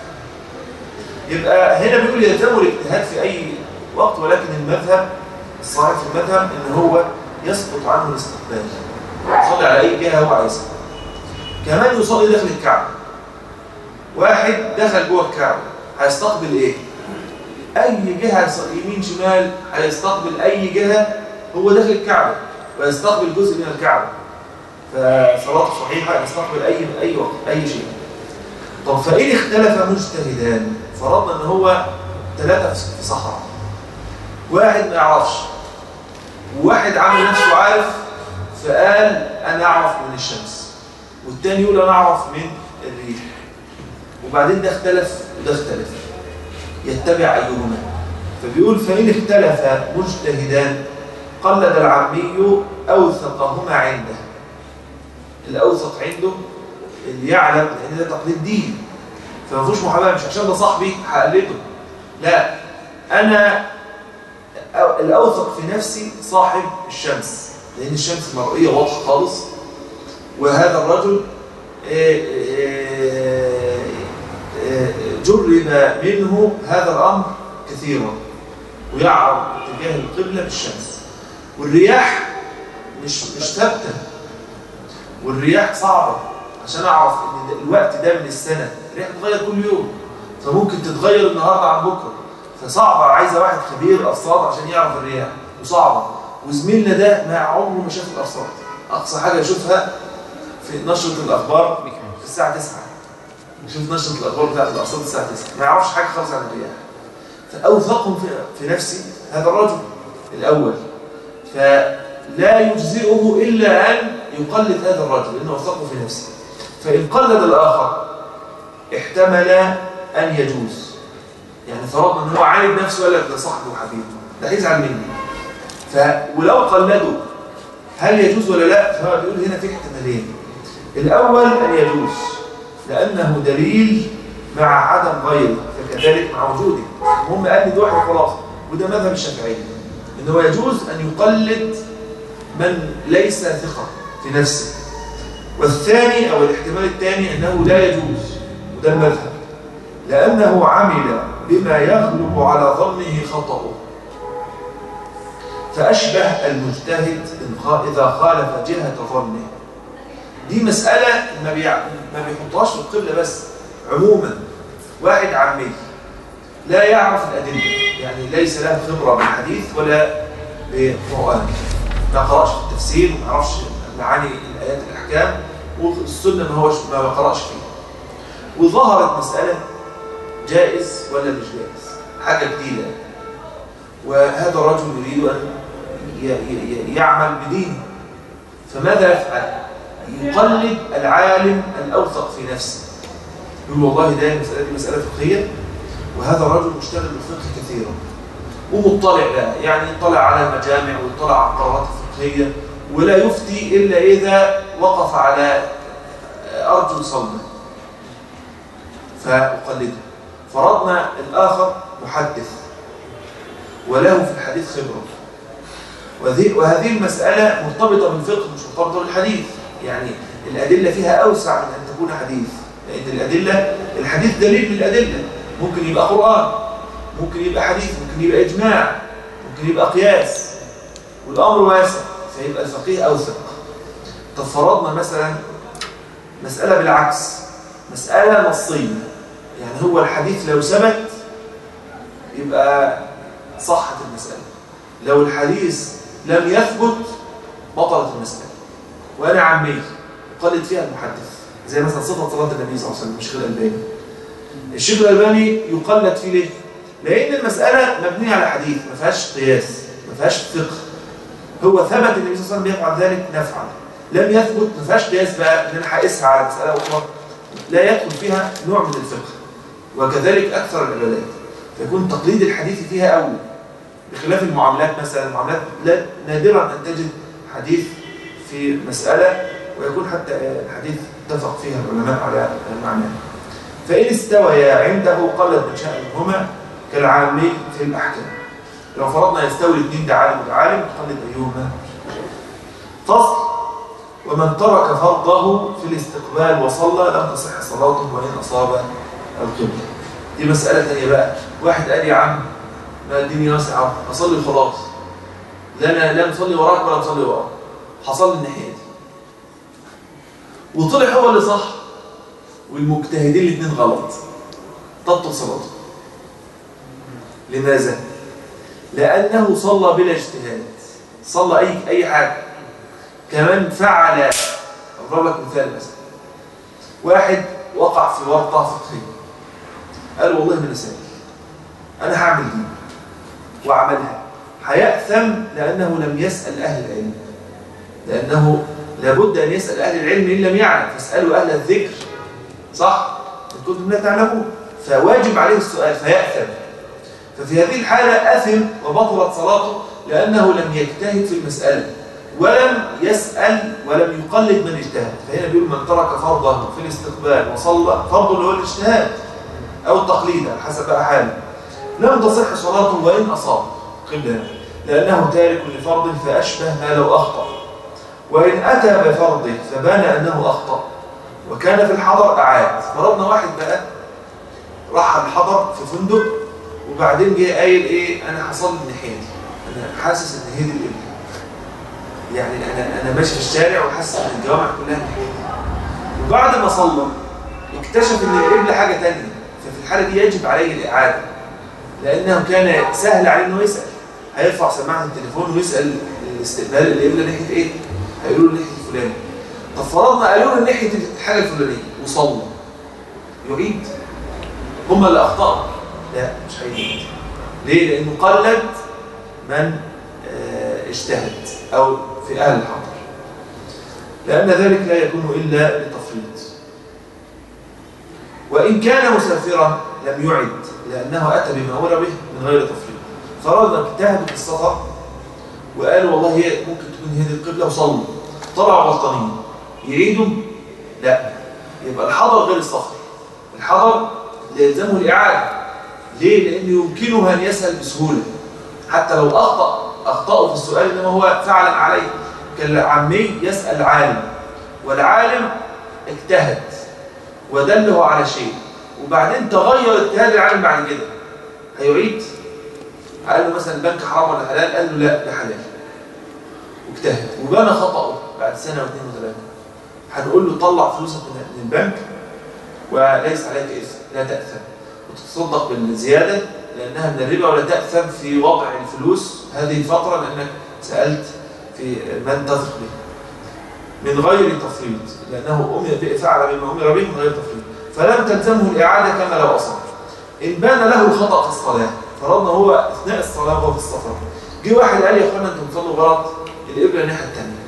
يبقى هنا بيقول يلزمه الاجتهاد في أي وقت ولكن المذهب الصحيح في المذهب إن هو يسقط عنه الاستقبال يصلي على أي جهة هو عايزها كمان يصلي داخل الكعبة واحد دخل جوه الكعبة هيستقبل إيه؟ أي جهة يصلي يمين شمال هيستقبل أي جهة هو داخل الكعبة ويستقبل جزء من الكعبة فصلاته صحيحة يستقبل أي أي وقت أي شيء طب فإن اختلف مجتهدان فرضنا إن هو ثلاثة في صحراء واحد ما يعرفش وواحد عامل نفسه عارف فقال أنا أعرف من الشمس والتاني يقول أنا أعرف من الريح وبعدين ده اختلف وده اختلف يتبع أيهما فبيقول فإن اختلف مجتهدان قلد العامي أوثقهما عنده الأوثق عنده اللي يعلم ان ده تقليد دين فما فيهوش محاباه مش عشان ده صاحبي هقلده لا انا أو- الاوثق في نفسي صاحب الشمس لان الشمس مرئيه واضحه خالص وهذا الرجل آه، آه، آه، جرب منه هذا الامر كثيرا ويعرف اتجاه القبله بالشمس والرياح مش مش ثابته والرياح صعبه عشان اعرف ان ده- الوقت ده من السنه الرياح بتتغير كل يوم فممكن تتغير النهارده عن بكره فصعبه عايزه واحد خبير ارصاد عشان يعرف الرياح وصعبه وزميلنا ده ما عمره ما شاف الارصاد اقصى حاجه يشوفها في نشره الاخبار في الساعه 9 يشوف نشره الاخبار بتاعت الارصاد الساعه 9 ما يعرفش حاجه خالص عن الرياح فاوثقهم في, في نفسي هذا الرجل الاول فلا يجزئه الا ان يقلد هذا الرجل لأنه وثقه في نفسه فإن قلد الآخر احتمل أن يجوز يعني فرضنا أن هو عايد نفسه ولا ده صاحبه وحبيبه ده هيزعل مني ف ولو قلده هل يجوز ولا لا فهو بيقول هنا في احتمالين الأول أن يجوز لأنه دليل مع عدم غيره فكذلك مع وجوده المهم قلد واحد خلاص وده مذهب الشافعية إن هو يجوز أن يقلد من ليس ثقة في نفسه والثاني أو الاحتمال الثاني أنه لا يجوز وده المذهب لأنه عمل بما يغلب على ظنه خطأه فأشبه المجتهد إن خا- إذا خالف جهة ظنه دي مسألة ما, بيع... ما بيحطهاش في القبلة بس عموما واحد عامي لا يعرف الأدلة يعني ليس له خبرة بالحديث ولا بالقرآن ما قرأش في التفسير وما يعرفش معاني الآيات الأحكام والسنة ما هوش ما قرأش فيها وظهرت مسألة جائز ولا مش جائز حاجة جديدة وهذا الرجل يريد أن ي- ي- ي- يعمل بدينه فماذا يفعل؟ يقلد العالم الأوثق في نفسه يقول والله ده المسألة دي مسألة فقهية وهذا الرجل مشتغل بالفقه كثيرا ومطلع بقى يعني يطلع على المجامع ويطلع على القرارات الفقهية ولا يفتي إلا إذا وقف على أرجل صلبة فأقلده فرضنا الآخر محدث وله في الحديث خبرة وذي- وهذه المسألة مرتبطة بالفقه مش مرتبطة بالحديث يعني الأدلة فيها أوسع من أن تكون حديث لأن الأدلة الحديث دليل من الأدلة ممكن يبقى قرآن ممكن يبقى حديث ممكن يبقى إجماع ممكن يبقى قياس والأمر واسع فيبقى الفقيه أوثق طب فرضنا مثلا مسألة بالعكس مسألة نصية يعني هو الحديث لو ثبت يبقى صحت المسألة لو الحديث لم يثبت بطلت المسألة وأنا عمي قلد فيها المحدث زي مثلا صفة صلاة النبي صلى الله عليه وسلم الشيخ الألباني الشيخ الألباني يقلد فيه ليه؟ لأن المسألة مبنية على حديث ما فيهاش قياس ما فيهاش فقه هو ثبت النبي صلى الله عليه وسلم بيفعل ذلك نفعل لم يثبت ما فيهاش قياس بقى ان انا هقيسها على مسألة أخرى لا يدخل فيها نوع من الفقه وكذلك أكثر العبادات فيكون تقليد الحديث فيها أول بخلاف المعاملات مثلا المعاملات لا نادرا أن تجد حديث في مسألة ويكون حتى الحديث اتفق فيها العلماء على معناه فإن استويا عنده قلد من شأنهما كالعامي في الأحكام لو فرضنا يستوي الاثنين ده عالم وده عالم نقلد أيهما فصل ومن ترك فرضه في الاستقبال وصلى لم تصح صلاته وإن أصاب القبلة دي مسألة ثانيه بقى واحد قال يا عم ما الدنيا واسعة أصلي خلاص لا أنا لا مصلي وراك ولا مصلي وراك حصل لي الناحية دي وطلع هو اللي صح والمجتهدين الاثنين غلط تبطل صلاته لماذا؟ لأنه صلى بلا اجتهاد صلى أي أي حاجة كمان فعل أضرب لك مثال مثلا واحد وقع في ورطة فقهية قال والله ما أنا سامي أنا هعمل دي وعملها هيأثم لأنه لم يسأل أهل العلم لأنه لابد أن يسأل أهل العلم إن لم يعلم فاسألوا أهل الذكر صح؟ إن كنتم لا تعلمون فواجب عليه السؤال فيأثم ففي هذه الحالة أثم وبطلت صلاته لأنه لم يجتهد في المسألة ولم يسأل ولم يقلد من اجتهد فهنا بيقول من ترك فرضه في الاستقبال وصلى فرضه اللي هو الاجتهاد أو التقليد على حسب بقى حاله لم تصح صلاته وإن أصاب قبلها لأنه تارك لفرض فأشبه ما لو أخطأ وإن أتى بفرضه فبان أنه أخطأ وكان في الحضر أعاد فرضنا واحد بقى راح الحضر في فندق وبعدين جه قايل ايه انا هصلي الناحيه دي انا حاسس ان هي دي القبله يعني انا انا ماشي في الشارع وحاسس ان الجوامع كلها الناحيه دي وبعد ما صلى اكتشف ان القبله حاجه ثانيه ففي الحاله دي يجب عليه الاعاده لانه كان سهل عليه انه يسال هيرفع سماعه التليفون ويسال الاستقبال القبله ناحيه ايه هيقولوا له ناحيه الفلاني طب فرضنا قالوا له ناحيه الحاجه الفلانيه وصلى يعيد هم اللي اخطاوا لا مش هيعيد ليه لانه قلد من آه، اجتهد او في اهل الحضر لأن ذلك لا يكون إلا لتفريط وإن كان مسافرا لم يعد لأنه أتى بما أمر به من غير تفريط فرضنا اجتهدوا في السفر وقالوا والله هي ممكن تكون هذه القبلة وصلوا طلعوا غلطانين يعيدوا لا يبقى الحضر غير السفر الحضر يلزمه الإعادة ليه؟ لأنه يمكنه أن يسأل بسهولة حتى لو أخطأ أخطأه في السؤال إنما هو فعلا عليه كالعمي يسأل عالم والعالم اجتهد ودله على شيء وبعدين تغير اجتهاد العالم بعد كده هيعيد قال له مثلا البنك حرام ولا حلال قال له لا ده حلال واجتهد وبان خطأه بعد سنة واثنين وثلاثة هنقول له طلع فلوسك من البنك وليس عليك إثم لا تأثم وتتصدق بالزيادة لأنها من الربا ولا تأثم في وضع الفلوس هذه الفترة لأنك سألت في من تثق به من غير تفريط لأنه أمر فعل بما أمر به من غير تفريط فلم تلزمه الإعادة كما لو أصاب إن بان له الخطأ في الصلاة فرضنا هو أثناء الصلاة وهو في السفر جه واحد قال يا أخوانا أنتم بتصلوا غلط القبلة الناحية الثانية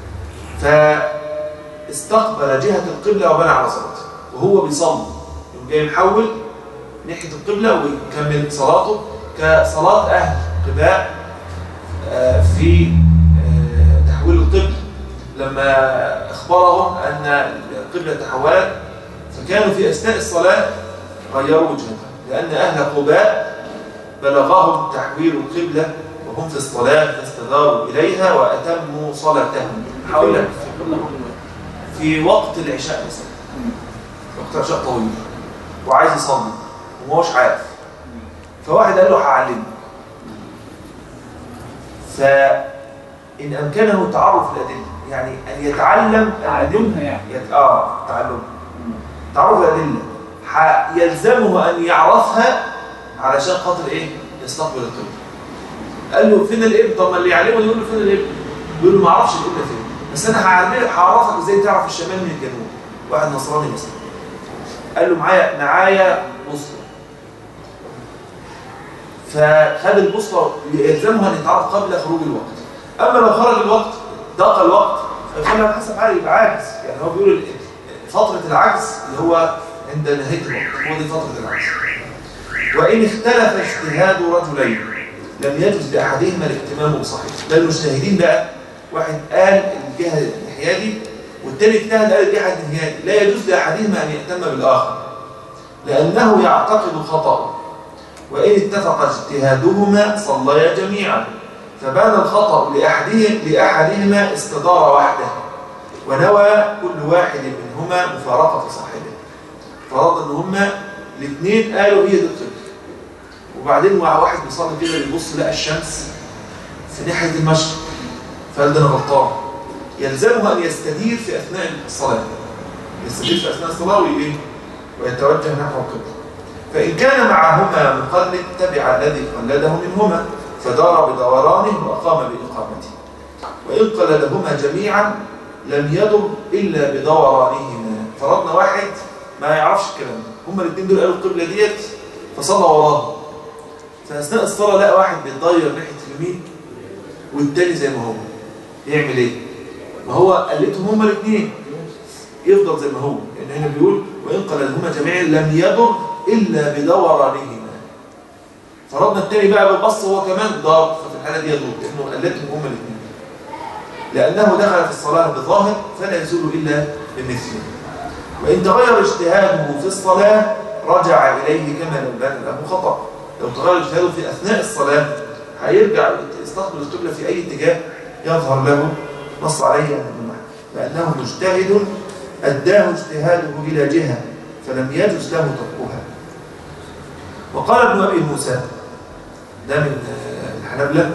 فاستقبل جهة القبلة وبنى على صلاته وهو بيصلي يوم جاي محول ناحية القبلة ويكمل صلاته كصلاة أهل قباء آه، في آه، تحويل القبلة لما أخبرهم أن القبلة تحولت فكانوا في أثناء الصلاة غيروا وجهتها لأن أهل قباء بلغهم تحويل القبلة وهم في الصلاة فاستداروا إليها وأتموا صلاتهم حول في وقت العشاء مثلا وقت العشاء طويل وعايز يصلي وما هوش عارف فواحد قال له هعلمه فإن أمكنه تعرف الأدلة يعني أن يتعلم تعلمها يعني يت... آه تعلم تعرف الأدلة ح- يلزمه أن يعرفها علشان خاطر إيه يستقبل القبلة قال له فين الإبن طب ما اللي يعلمه يقول له فين الإبن يقول له ما اعرفش القبلة فين بس أنا هعلمك هعرفك إزاي تعرف الشمال من الجنوب واحد نصراني مثلا قال له معايا معايا بوصلة فخد البوصلة يلزمها أن يتعرف قبل خروج الوقت أما لو خرج الوقت ضاق الوقت فيخلي على حسب حاله يبقى عاجز يعني هو بيقول ال- فترة العجز اللي هو عند نهاية الوقت هو دي فترة العجز وإن اختلف اجتهاد رجلين لم يجوز لأحدهما الاهتمام بصحيح ده المجتهدين بقى واحد قال الجهة الناحية دي والتاني اجتهد قال الجهة الناحية دي لا يجوز لأحدهما أن يهتم بالآخر لأنه يعتقد خطأه وإن اتفق اجتهادهما صليا جميعا فبان الخطأ لأحدهم لأحدهما استدار وحده ونوى كل واحد منهما مفارقة صاحبه فرض ان هما الاثنين قالوا هي دي القبلة وبعدين مع واحد بيصلي كده بيبص لقى الشمس في ناحية المشرق فقال ده انا غلطان يلزمه ان يستدير في اثناء الصلاة يستدير في اثناء الصلاة وايه ويتوجه نحو القبلة فإن كان معهما مقلد تبع الذي قلده منهما فدار بدورانه وأقام بإقامته وإن قلدهما جميعا لم يضر إلا بدورانهما فرضنا واحد ما يعرفش الكلام ده هما الاثنين دول قالوا القبلة ديت فصلى وراهم فأثناء الصلاة لقى واحد بيتضير ناحية اليمين والتاني زي ما هو يعمل ايه؟ ما هو قلتهم هما الاثنين يفضل زي ما هو لأن هنا بيقول وإن قلدهما جميعا لم يضر إلا بدورانهما فرضنا التاني بقى بالبص هو كمان ضار ففي الحالة دي يضر لأنه قلتهم هما الاثنين لأنه دخل في الصلاة بظاهر فلا يزول إلا بمثله وإن تغير اجتهاده في الصلاة رجع إليه كما لو بان له خطأ لو تغير اجتهاده في أثناء الصلاة هيرجع يستقبل القبلة في أي اتجاه يظهر له نص عليه عن ابن محمد لأنه مجتهد أداه اجتهاده إلى جهة فلم يجوز له تركها وقال ابن أبي موسى ده من آه، الحنبلة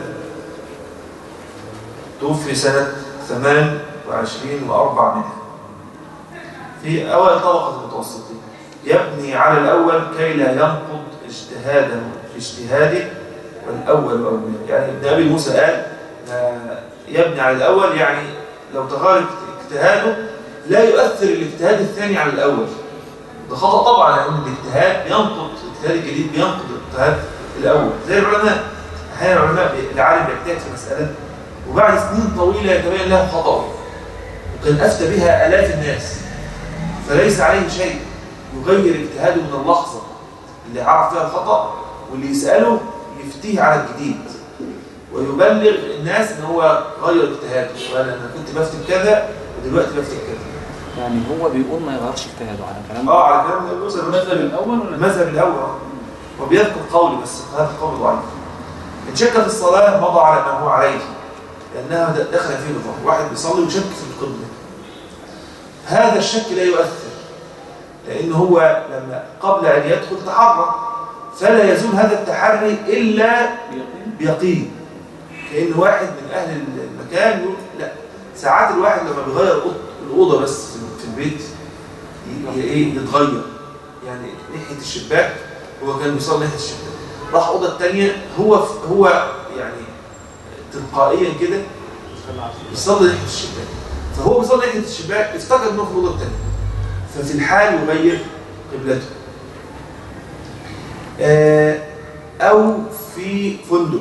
توفي سنة 28 و400 في أول طبقة المتوسطين يبني على الأول كي لا ينقض اجتهاده في اجتهاده والأول أولى يعني ابن أبي موسى قال آه، يبني على الأول يعني لو تغير اجتهاده لا يؤثر الاجتهاد الثاني على الأول ده خطأ طبعا لأن الاجتهاد بينقض الاجتهاد الجديد بينقض الاجتهاد الأول زي العلماء أحيانا العلماء بي- العالم بيجتهد في مسألة وبعد سنين طويلة يتبين له خطأه وكان أفتى بها آلاف الناس فليس عليه شيء يغير اجتهاده من اللحظة اللي عرف فيها الخطأ واللي يسأله يفتيه على الجديد ويبلغ الناس ان هو غير اجتهاده وقال انا كنت بفتي بكذا ودلوقتي بفتي بكذا يعني هو بيقول ما يغيرش اجتهاده على كلام اه على كلام ابن المذهب المذهب الاول ولا المذهب الاول آه. وبيذكر قولي بس هذا القول ضعيف ان شك في الصلاه مضى على ما هو عليه لانها د- دخل فيه نظام واحد بيصلي وشك في القبله هذا الشك لا يؤثر لان هو لما قبل ان يدخل تحرى فلا يزول هذا التحري الا بيقين بيقين كأن واحد من أهل المكان يقول لا ساعات الواحد لما بيغير أوض- الأوضة بس في في البيت ي- ي- إيه يتغير يعني ناحية الشباك هو كان بيصلي ناحية الشباك راح أوضة التانية هو هو يعني تلقائيا كده بيصلي ناحية الشباك فهو بيصلي ناحية الشباك افتكر إنه في الأوضة التانية ففي الحال يغير قبلته آه، أو في فندق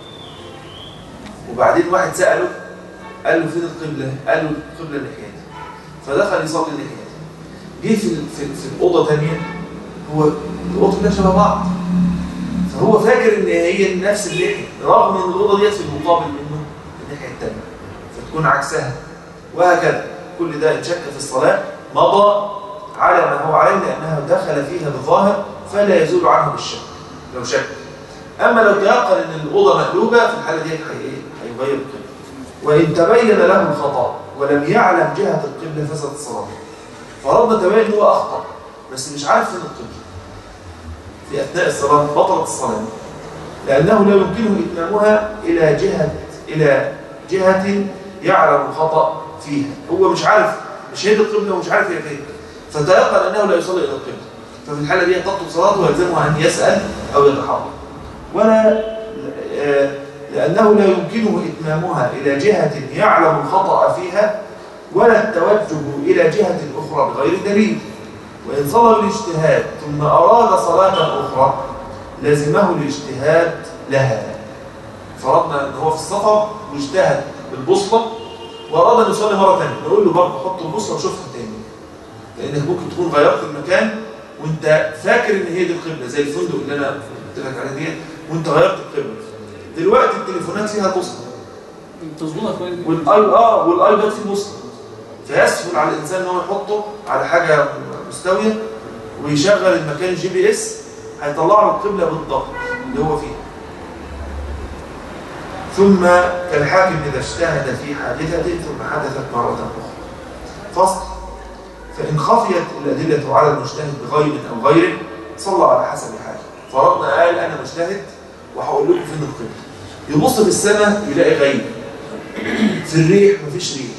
وبعدين واحد سأله قال له فين القبلة؟ قال له القبلة ناحيتي فدخل يصلي ناحيتي جه في ال- في, في الأوضة تانية هو الأوضة كلها شبه بعض فهو فاكر إن هي نفس الناحية رغم إن الأوضة ديت في المقابل منه الناحية التانية فتكون عكسها وهكذا كل ده إن شك في الصلاة مضى على ما هو عليه لأنها دخل فيها بالظاهر فلا يزول عنه بالشك لو شك أما لو تيقن أن الأوضة مقلوبة في الحالة دي هي- هيغير القبلة وإن تبين له الخطأ ولم يعلم جهة القبلة فسد الصلاة فرضنا تبين أنه أخطأ بس مش عارف فين القبلة في أثناء الصلاة بطلت الصلاة لأنه لا يمكنه إتمامها إلى جهة إلى جهة يعلم الخطأ فيها هو مش عارف مش هي دي القبلة ومش عارف هي فين فتيقن أنه لا يصلي إلى القبلة ففي الحالة دي تبطل صلاته ويلزمه أن يسأل أو يتحرك ولا آه، لأنه لا يمكنه إتمامها إلى جهة يعلم الخطأ فيها ولا التوجه إلى جهة أخرى بغير دليل وإن صلى الاجتهاد ثم أراد صلاة أخرى لزمه الاجتهاد لها فرضنا أن هو في السفر واجتهد بالبوصلة وأراد أن يصلي مرة ثانية نقول له برضه حط البوصلة وشوفها تاني لأنك ممكن تكون غيرت المكان وأنت فاكر إن هي دي القبلة زي الفندق اللي أنا قلت لك عليه ديت وأنت غيرت القبلة دلوقتي التليفونات فيها بوصلة تظبطها كويس والاي اه والايباد فيه بوصله فيسهل على الانسان ان هو يحطه على حاجه مستويه ويشغل المكان جي بي اس هيطلع له القبله بالضبط اللي هو فيه ثم كالحاكم اذا اجتهد في حادثه ثم حدثت مره اخرى فصل فان خفيت الادله على المجتهد بغيب او غيره صلى على حسب حاله فرضنا قال انا مجتهد وهقول لكم فين القبله يبص في السماء يلاقي غيب في الريح مفيش ريح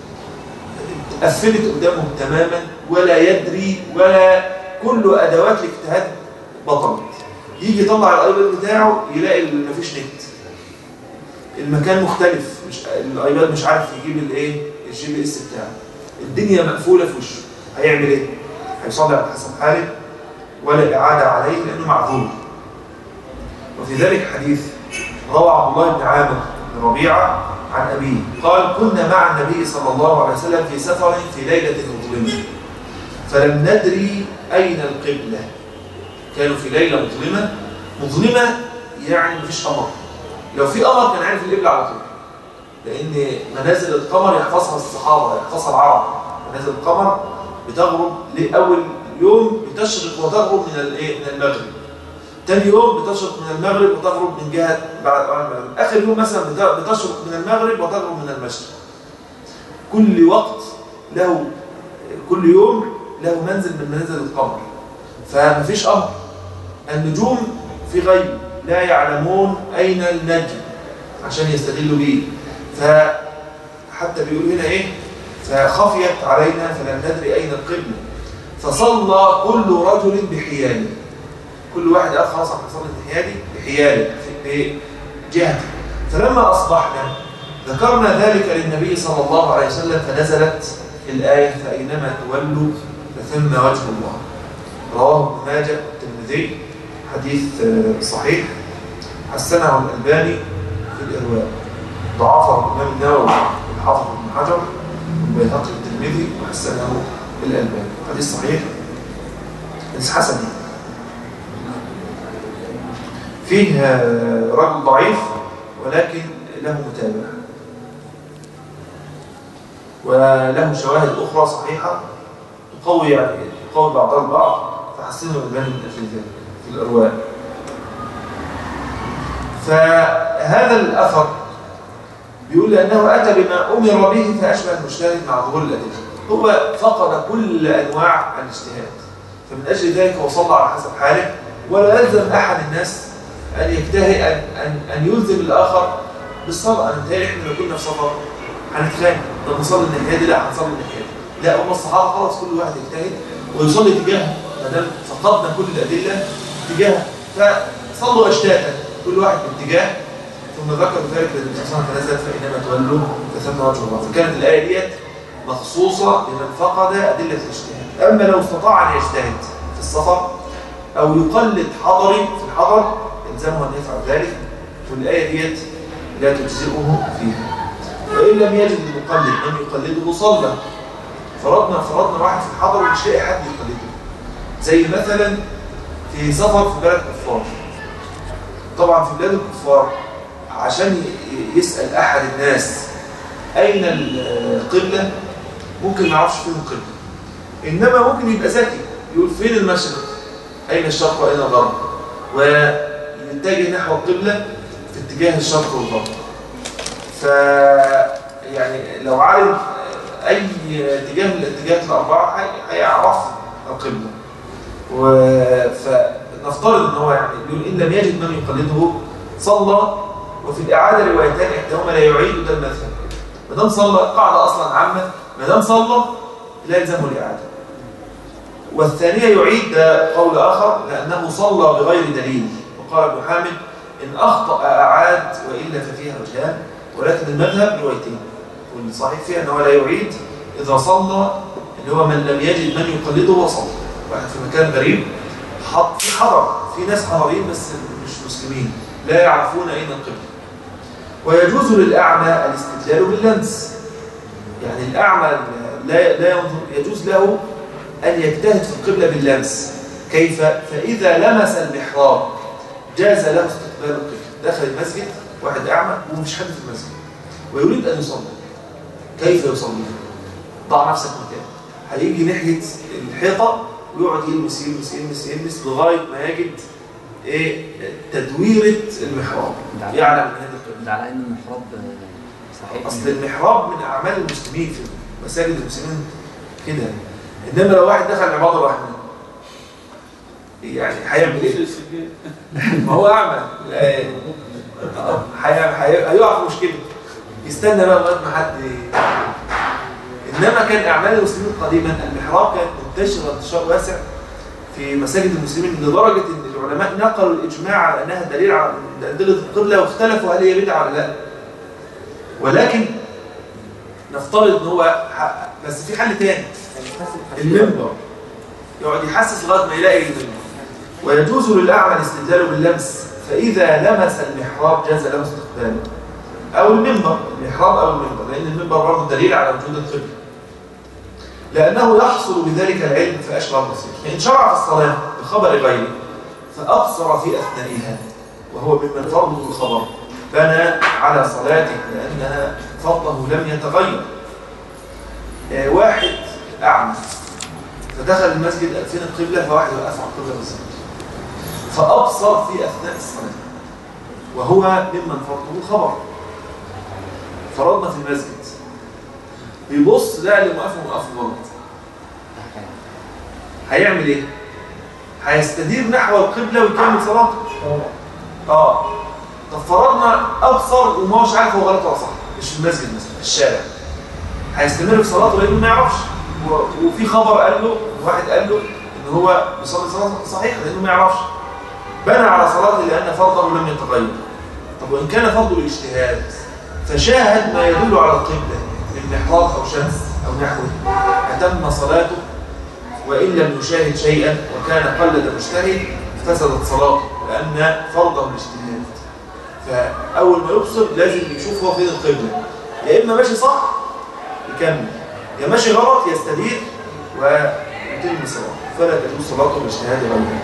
قفلت قدامه تماما ولا يدري ولا كل ادوات الاجتهاد بطلت يجي يطلع الايباد بتاعه يلاقي ال- مفيش نت المكان مختلف مش الايباد مش عارف يجيب الايه الجي بي اس بتاعه الدنيا مقفوله في وشه هيعمل ايه هيصلي على حسب حاله ولا اعاده عليه لانه معذور وفي ذلك حديث روى عبد الله بن عامر بن ربيعه عن أبيه قال كنا مع النبي صلى الله عليه وسلم في سفر في ليلة مظلمة فلم ندري أين القبلة كانوا في ليلة مظلمة مظلمة يعني مفيش قمر لو في قمر كان عارف القبلة على طول لأن منازل القمر يحفظها الصحابة يحفظها العرب منازل القمر بتغرب لأول يوم بتشرق وتغرب من الايه من المغرب تاني يوم بتشرق من المغرب وتغرب من جهة بعد بعد المغرب آخر يوم مثلا بت- بتشرق من المغرب وتغرب من المشرق كل وقت له كل يوم له منزل من منازل القمر فمفيش أمر النجوم في غيب لا يعلمون أين النجم عشان يستدلوا به فحتى بيقول هنا إيه فخفيت علينا فلم ندري أين القبلة فصلى كل رجل بحياله كل واحد قال خلاص انا هصلي بحيالي بحيالي في بجهتي فلما اصبحنا ذكرنا ذلك للنبي صلى الله عليه وسلم فنزلت الآية فأينما تولوا فثم وجه الله رواه ابن ماجه الترمذي حديث آه، صحيح حسنه الألباني في الإرواء ضعفه الإمام النووي والحافظ ابن حجر البيهقي الترمذي وحسنه الألباني حديث صحيح حديث حسن يعني. فيه آه، رجل ضعيف ولكن له متابعة وله شواهد أخرى صحيحة تقوي يعني تقوي بعضها البعض فحسنه الألباني في ذلك في الأرواح فهذا الأثر بيقول لأنه أتى بما أمر به فأشبه المجتهد مع ظهور الأدلة هو فقد كل أنواع الاجتهاد فمن أجل ذلك هو صلى على حسب حاله ولا يلزم أحد الناس أن يجتهد أن, أن, أن يلزم الآخر بالصلاة أنا متهيألي إحنا لو كنا في سفر هنتخانق طب نصلي الناحية دي لا هنصلي الناحية دي لا هم الصحابة خلاص كل واحد يجتهد ويصلي تجاهه ما دام فقدنا كل الأدلة تجاهه فصلوا أشتاتا كل واحد باتجاه ثم ذكر ذلك للنبي صلى الله عليه وسلم فإنما تولوا فثم وجه الله فكانت الآية ديت مخصوصة لمن فقد أدلة الاجتهاد أما لو استطاع أن يجتهد في السفر أو يقلد حضري في الحضر يلزمه أن يفعل ذلك والآية ديت لا تجزئه فيها وإن لم يجد المقلد من يقلده صلى فرضنا فرضنا واحد في الحضر ومش لاقي حد يقلده زي مثلا في سفر في بلد كفار طبعا في بلاد الكفار عشان ي- يسأل أحد الناس أين القبلة ممكن ما يعرفش فين القبلة إنما ممكن يبقى ذكي يقول فين المشرق أين الشرق وأين الغرب ويتجه نحو القبلة في اتجاه الشرق والغرب ف يعني لو عارف أي اتجاه من الاتجاهات الأربعة هي- هيعرف القبلة و- فنفترض ان هو يعني يقول ان لم يجد من يقلده صلى وفي الاعاده روايتان احداهما لا يعيد ده المذهب ما دام صلى قاعده اصلا عامه ما دام صلى لا يلزمه الاعاده والثانيه يعيد ده قول اخر لانه صلى بغير دليل وقال ابن حامد ان اخطا اعاد والا ففيها وجهان ولكن المذهب روايتين والصحيح فيها انه لا يعيد اذا صلى اللي هو من لم يجد من يقلده وصلى واحد في مكان غريب حط في حضر في ناس حضرين بس مش مسلمين لا يعرفون اين القبله ويجوز للاعمى الاستدلال باللمس يعني الاعمى لا لا ينظر يجوز له ان يجتهد في القبله باللمس كيف فاذا لمس المحراب جاز له استقبال القبله دخل المسجد واحد اعمى ومفيش حد في المسجد ويريد ان يصلي كيف يصلي ضع نفسك مكان هيجي ناحيه الحيطه ويقعد يلمس يلمس يلمس يلمس لغايه ما يجد ايه تدويره المحراب ده على- يعلم من هذه القبله ده على ان المحراب آه، صحيح اصل المحراب من اعمال المسلمين في مساجد المسلمين كده انما لو واحد دخل عباد الرحمن يعني هيعمل ايه؟ ما هو اعمى لا- آه، هيعمل- هي- هيقع في مشكله يستنى بقى لغايه ما حد انما كان اعمال المسلمين قديما المحراب كانت منتشره انتشار واسع في مساجد المسلمين لدرجه ان العلماء نقلوا الاجماع على انها دليل على ادله القبله واختلفوا هل هي بدعه ولا لا ولكن نفترض ان هو ح- بس في حل تاني المنبر يقعد يحسس لغايه ما يلاقي المنبر ويجوز للاعمى الاستدلال باللمس فاذا لمس المحراب جاز له استقباله او المنبر المحراب او المنبر لان المنبر برضه دليل على وجود القبله لانه يحصل بذلك العلم فاشبه البصير فان شرع في الصلاه بخبر غيره فابصر في اثنائها وهو ممن فرضه الخبر بنى على صلاته لانها فرضه لم يتغير آه، واحد اعمى فدخل المسجد فين القبله فواحد وقف على القبله بالظبط فابصر في اثناء الصلاه وهو ممن فرضه الخبر فرضنا في المسجد بيبص ده اللي موقفه موقفه غلط هيعمل ايه؟ هيستدير نحو القبله ويكمل صلاته اه طب فرضنا ابصر وما هوش عارف هو غلط ولا صح مش في المسجد مثلا في الشارع هيستمر في صلاته لانه ما يعرفش و- وفي خبر قال له واحد قال له ان هو بيصلي صلاه صحيحه لانه ما يعرفش بنى على صلاته لان فرضه لم يتغير طب وان كان فرضه الاجتهاد فشاهد ما يدل على القبله من محراب او شمس او نحوه اتم صلاته وان لم يشاهد شيئا وكان قلد مجتهد فسدت صلاته لان فرضه الاجتهاد فاول ما يبصر لازم يشوف هو فين القبله يا اما ماشي صح يكمل يا ماشي غلط يستدير ويتم صلاته فلا تجوز صلاته باجتهاد غيره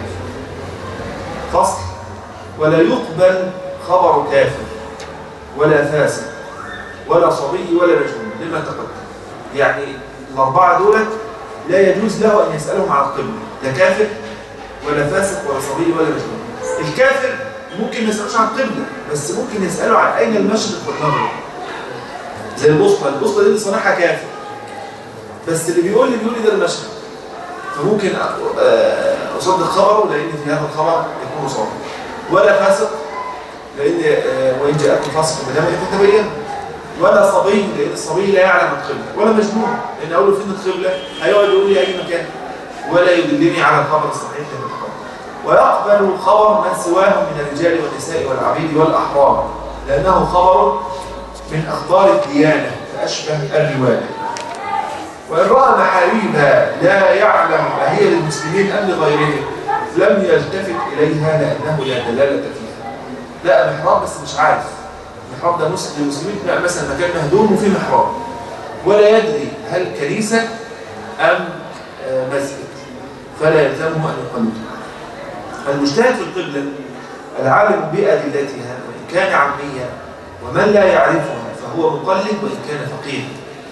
فصل ولا يقبل خبر كافر ولا فاسق ولا صبي ولا مجنون لما تقدم يعني الأربعة دولت لا يجوز له أن يسألهم على القبلة لا كافر ولا فاسق ولا صبي ولا مجنون الكافر ممكن ما يسألش عن القبلة بس ممكن يسأله عن أين المشرق والمغرب زي البوصلة البوصلة دي اللي صانعها كافر بس اللي بيقول لي بيقول لي ده المشرق فممكن أ- آه، أصدق خبره لأن في هذا الخبر يكون صادق ولا فاسق لأن آه، وإن جاءكم فاسق بنبأ فتبين ولا صبي لأن الصبي لا يعلم القبلة ولا مجنون لأن أقول له فين القبلة هيقعد يقول لي أي مكان ولا يدلني على الخبر الصحيح لما تقدم ويقبل خبر من سواهم من الرجال والنساء والعبيد والأحرار لأنه خبر من أخبار الديانة فأشبه الرواية وإن رأى محاريبها لا يعلم أهي للمسلمين أم لغيرهم لم يلتفت إليها لأنه لا دلالة فيها لا محراب بس مش عارف المحراب ده مسلم للمسلمين بقى مثلا مكان مهدوم وفيه محراب ولا يدري هل كنيسة أم آه، مسجد فلا يلزمه أن يقلده المجتهد في القبلة العالم بأدلتها وإن كان عاميا ومن لا يعرفها فهو مقلد وإن كان فقيها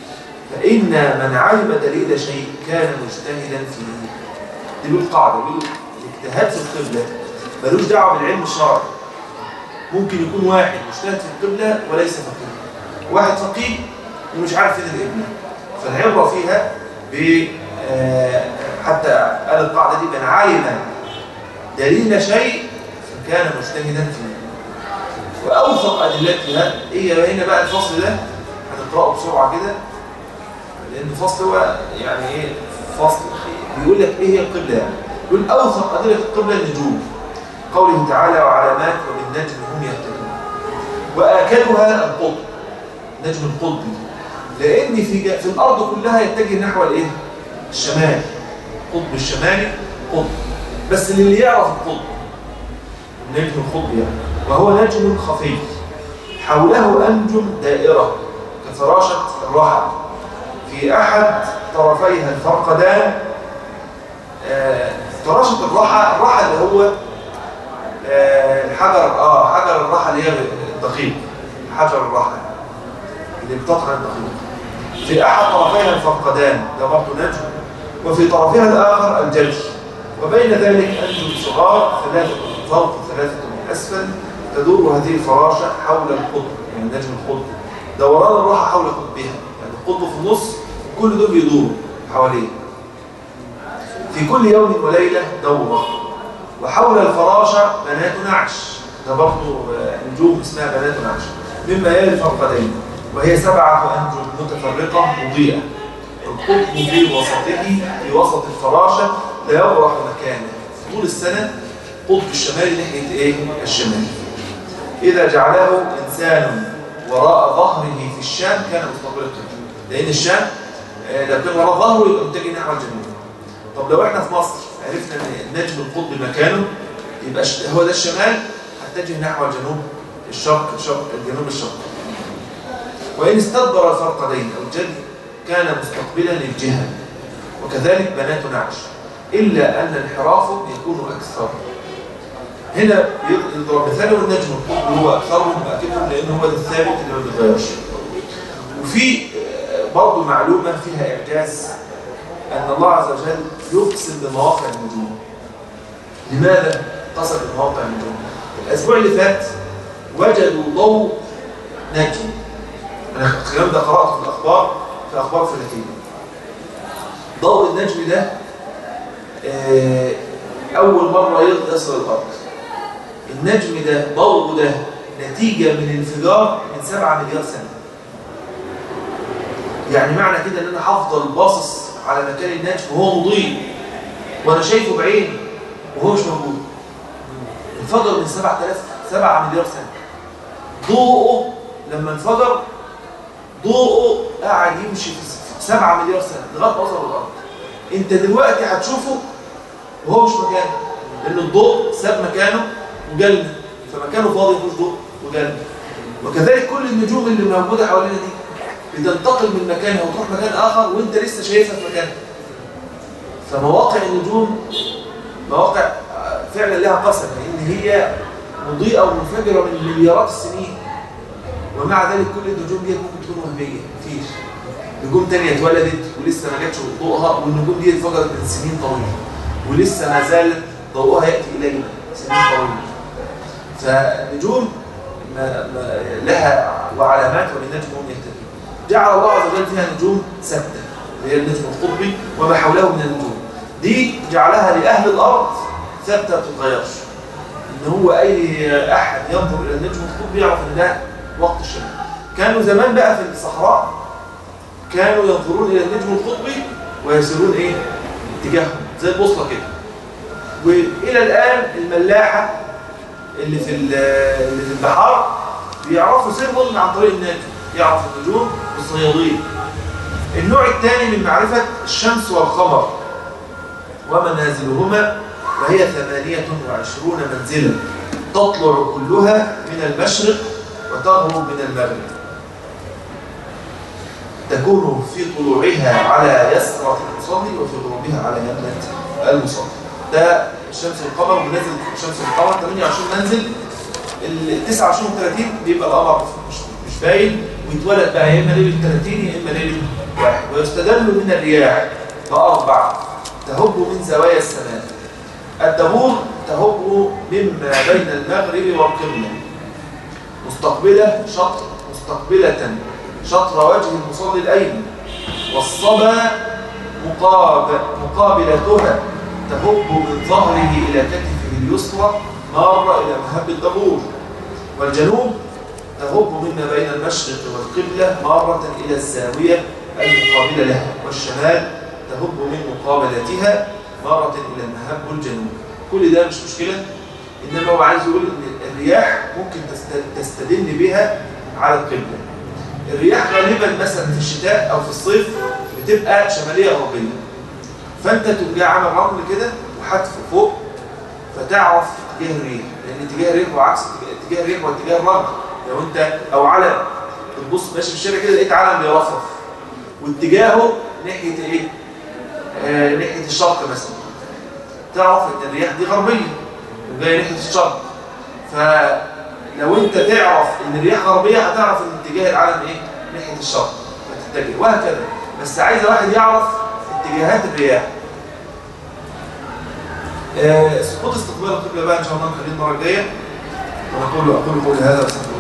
فإن من علم دليل شيء كان مجتهدا فيه دي له قاعدة بيقول الاجتهاد في القبلة ملوش دعوة بالعلم الشرعي ممكن يكون واحد مجتهد في القبلة وليس فقيه واحد فقيه ومش عارف فين القبلة فالعبرة فيها ب آه، حتى قال القاعدة دي من علم دليل شيء فكان مجتهدا فيه وأوثق أدلتها هي هنا بقى الفصل ده هنقرأه بسرعة كده لأن الفصل هو يعني إيه فصل بيقول لك إيه هي القبلة يعني يقول أوثق أدلة القبلة النجوم قوله تعالى وعلامات وبالنجم هم يهتدون وآكلها القطب نجم القطب لأن في ج- في الأرض كلها يتجه نحو الإيه؟ الشمال القطب الشمالي قطب بس للي يعرف القطب نجم القطب يعني وهو نجم خفي حوله أنجم دائرة كفراشة الرحل في أحد طرفيها الفرقدان آه، فراشة الرحى الرحى اللي هو آه، الحجر اه حجر الرحى اللي هي الدقيق حجر الرحى اللي بتطحن الدقيق في أحد طرفيها الفرقدان ده برضه نجم وفي طرفها الآخر الجلج وبين ذلك أنجم صغار ثلاثة من فوق ثلاثة من أسفل تدور هذه الفراشة حول القطب يعني نجم القطب دوران الراحة حول قطبها يعني القطب في النص كل دول بيدوروا حواليه في كل يوم وليلة دورة وحول الفراشة بنات نعش ده برضه آه، نجوم اسمها بنات نعش مما يلي الفرقدين وهي سبعة أنجم متفرقة مضيئة القطب في وسطه في وسط الفراشة لا يبرح مكانه طول السنة قطب الشمالي ناحية ايه؟ الشمال إذا جعله إنسان وراء ظهره في الشام كان مستقبل القبلة لأن الشام آه، لو كان وراء ظهره يبقى متجه نحو الجنوب طب لو احنا في مصر عرفنا ان نجم القطب مكانه يبقى ش- هو ده الشمال هتجه نحو الجنوب الشرق الشرق الجنوب الشرقي وإن استدبر الفرقدين أو الجد كان مستقبلا للجهة وكذلك بنات نعش إلا أن انحرافه يكون أكثر هنا يضرب مثاله النجم القطب هو أكثرهم وأكثرهم لأنه هو ده الثابت اللي ما بيتغيرش وفي آه، برضه معلومة فيها إعجاز أن الله عز وجل يقسم بمواقع النجوم لماذا قسم بمواقع النجوم؟ الأسبوع اللي فات وجدوا ضوء نجم أنا الكلام ده قرأته في الأخبار في أخبار فلكية ضوء النجم ده آه، أول مرة يصل الأرض النجم ده ضوءه ده نتيجة من انفجار من 7 مليار سنة يعني معنى كده ان انا هفضل باصص على مكان النجم وهو مضيء وانا شايفه بعيني وهو مش موجود انفجر من 7000 7 مليار سنة ضوءه لما انفجر ضوءه قاعد يمشي في 7 مليار سنة لغاية ما وصل الأرض انت دلوقتي هتشوفه وهو مش مكانه لأن الضوء ساب مكانه وجلنا فمكانه فاضي مفيش ضوء وجلنا وكذلك كل النجوم اللي موجودة حوالينا دي بتنتقل من مكانها وتروح مكان اخر وانت لسه شايفها في مكانها فمواقع النجوم مواقع آه، فعلا لها قسم لان هي مضيئه ومنفجره من مليارات السنين ومع ذلك كل النجوم دي ممكن تكون وهميه مفيش نجوم تانية اتولدت ولسه ما جاتش ضوءها والنجوم دي اتفجرت من سنين طويله ولسه ما زال ضوءها ياتي الينا سنين طويله فالنجوم ما ما لها وعلامات وللنجم هم يهتدون جعل الله عز وجل فيها نجوم ثابته اللي هي النجم القطبي وما حوله من النجوم دي جعلها لاهل الارض ثابته ما بتتغيرش ان هو اي احد ينظر الى النجم القطبي يعرف ان ده وقت الشمس كانوا زمان بقى في الصحراء كانوا ينظرون الى النجم القطبي ويسيرون ايه اتجاههم زي البوصله كده والى الان الملاحه اللي في ال- اللي في البحار بيعرفوا سيرهم عن طريق النجم يعرف النجوم والصيادين النوع الثاني من معرفة الشمس والقمر ومنازلهما وهي ثمانية وعشرون منزلا تطلع كلها من المشرق وتغرب من المغرب تكون في طلوعها على يسرة المصلي وفي غروبها على يمنة المصلي ده الشمس والقمر ونازل الشمس والقمر 28 منزل ال 29 و 30 بيبقى القمر مش مش باين ويتولد بقى يا اما ليله 30 يا اما ليله واحد ويستدل من الرياح باربع تهب من زوايا السماء الدبور تهب مما بين المغرب والقبله مستقبله شطر مستقبله شطر وجه المصلي الايمن والصبا مقابل مقابلتها تهب من ظهره إلى كتفه اليسرى مارة إلى مهب الدبور والجنوب تهب مما بين المشرق والقبلة مارة إلى الزاوية المقابلة لها والشمال تهب من مقابلتها مارة إلى المهب الجنوب كل ده مش مشكلة إنما هو عايز يقول إن الرياح ممكن تست- تستدل بها على القبلة الرياح غالبا مثلا في الشتاء أو في الصيف بتبقى شمالية غربية فانت تقوم جاي عامل رمل كده وحتف فوق فتعرف اتجاه الريح لان اتجاه الريح هو عكس اتجاه الريح واتجاه الرمل لو انت او علم تبص ماشي في الشارع كده لقيت علم بيرفرف واتجاهه ناحيه ايه؟ آه ناحيه الشرق مثلا تعرف ان الرياح دي غربيه وجايه ناحيه الشرق فلو انت تعرف ان الرياح غربيه هتعرف ان اتجاه العالم ايه؟ ناحيه الشرق فتتجه وهكذا بس عايز واحد يعرف اتجاهات الرياح آه، سقوط استقبال القبلة بقى إن شاء الله نخليه المرة الجاية ونقول أقول قولي هذا وأستغفر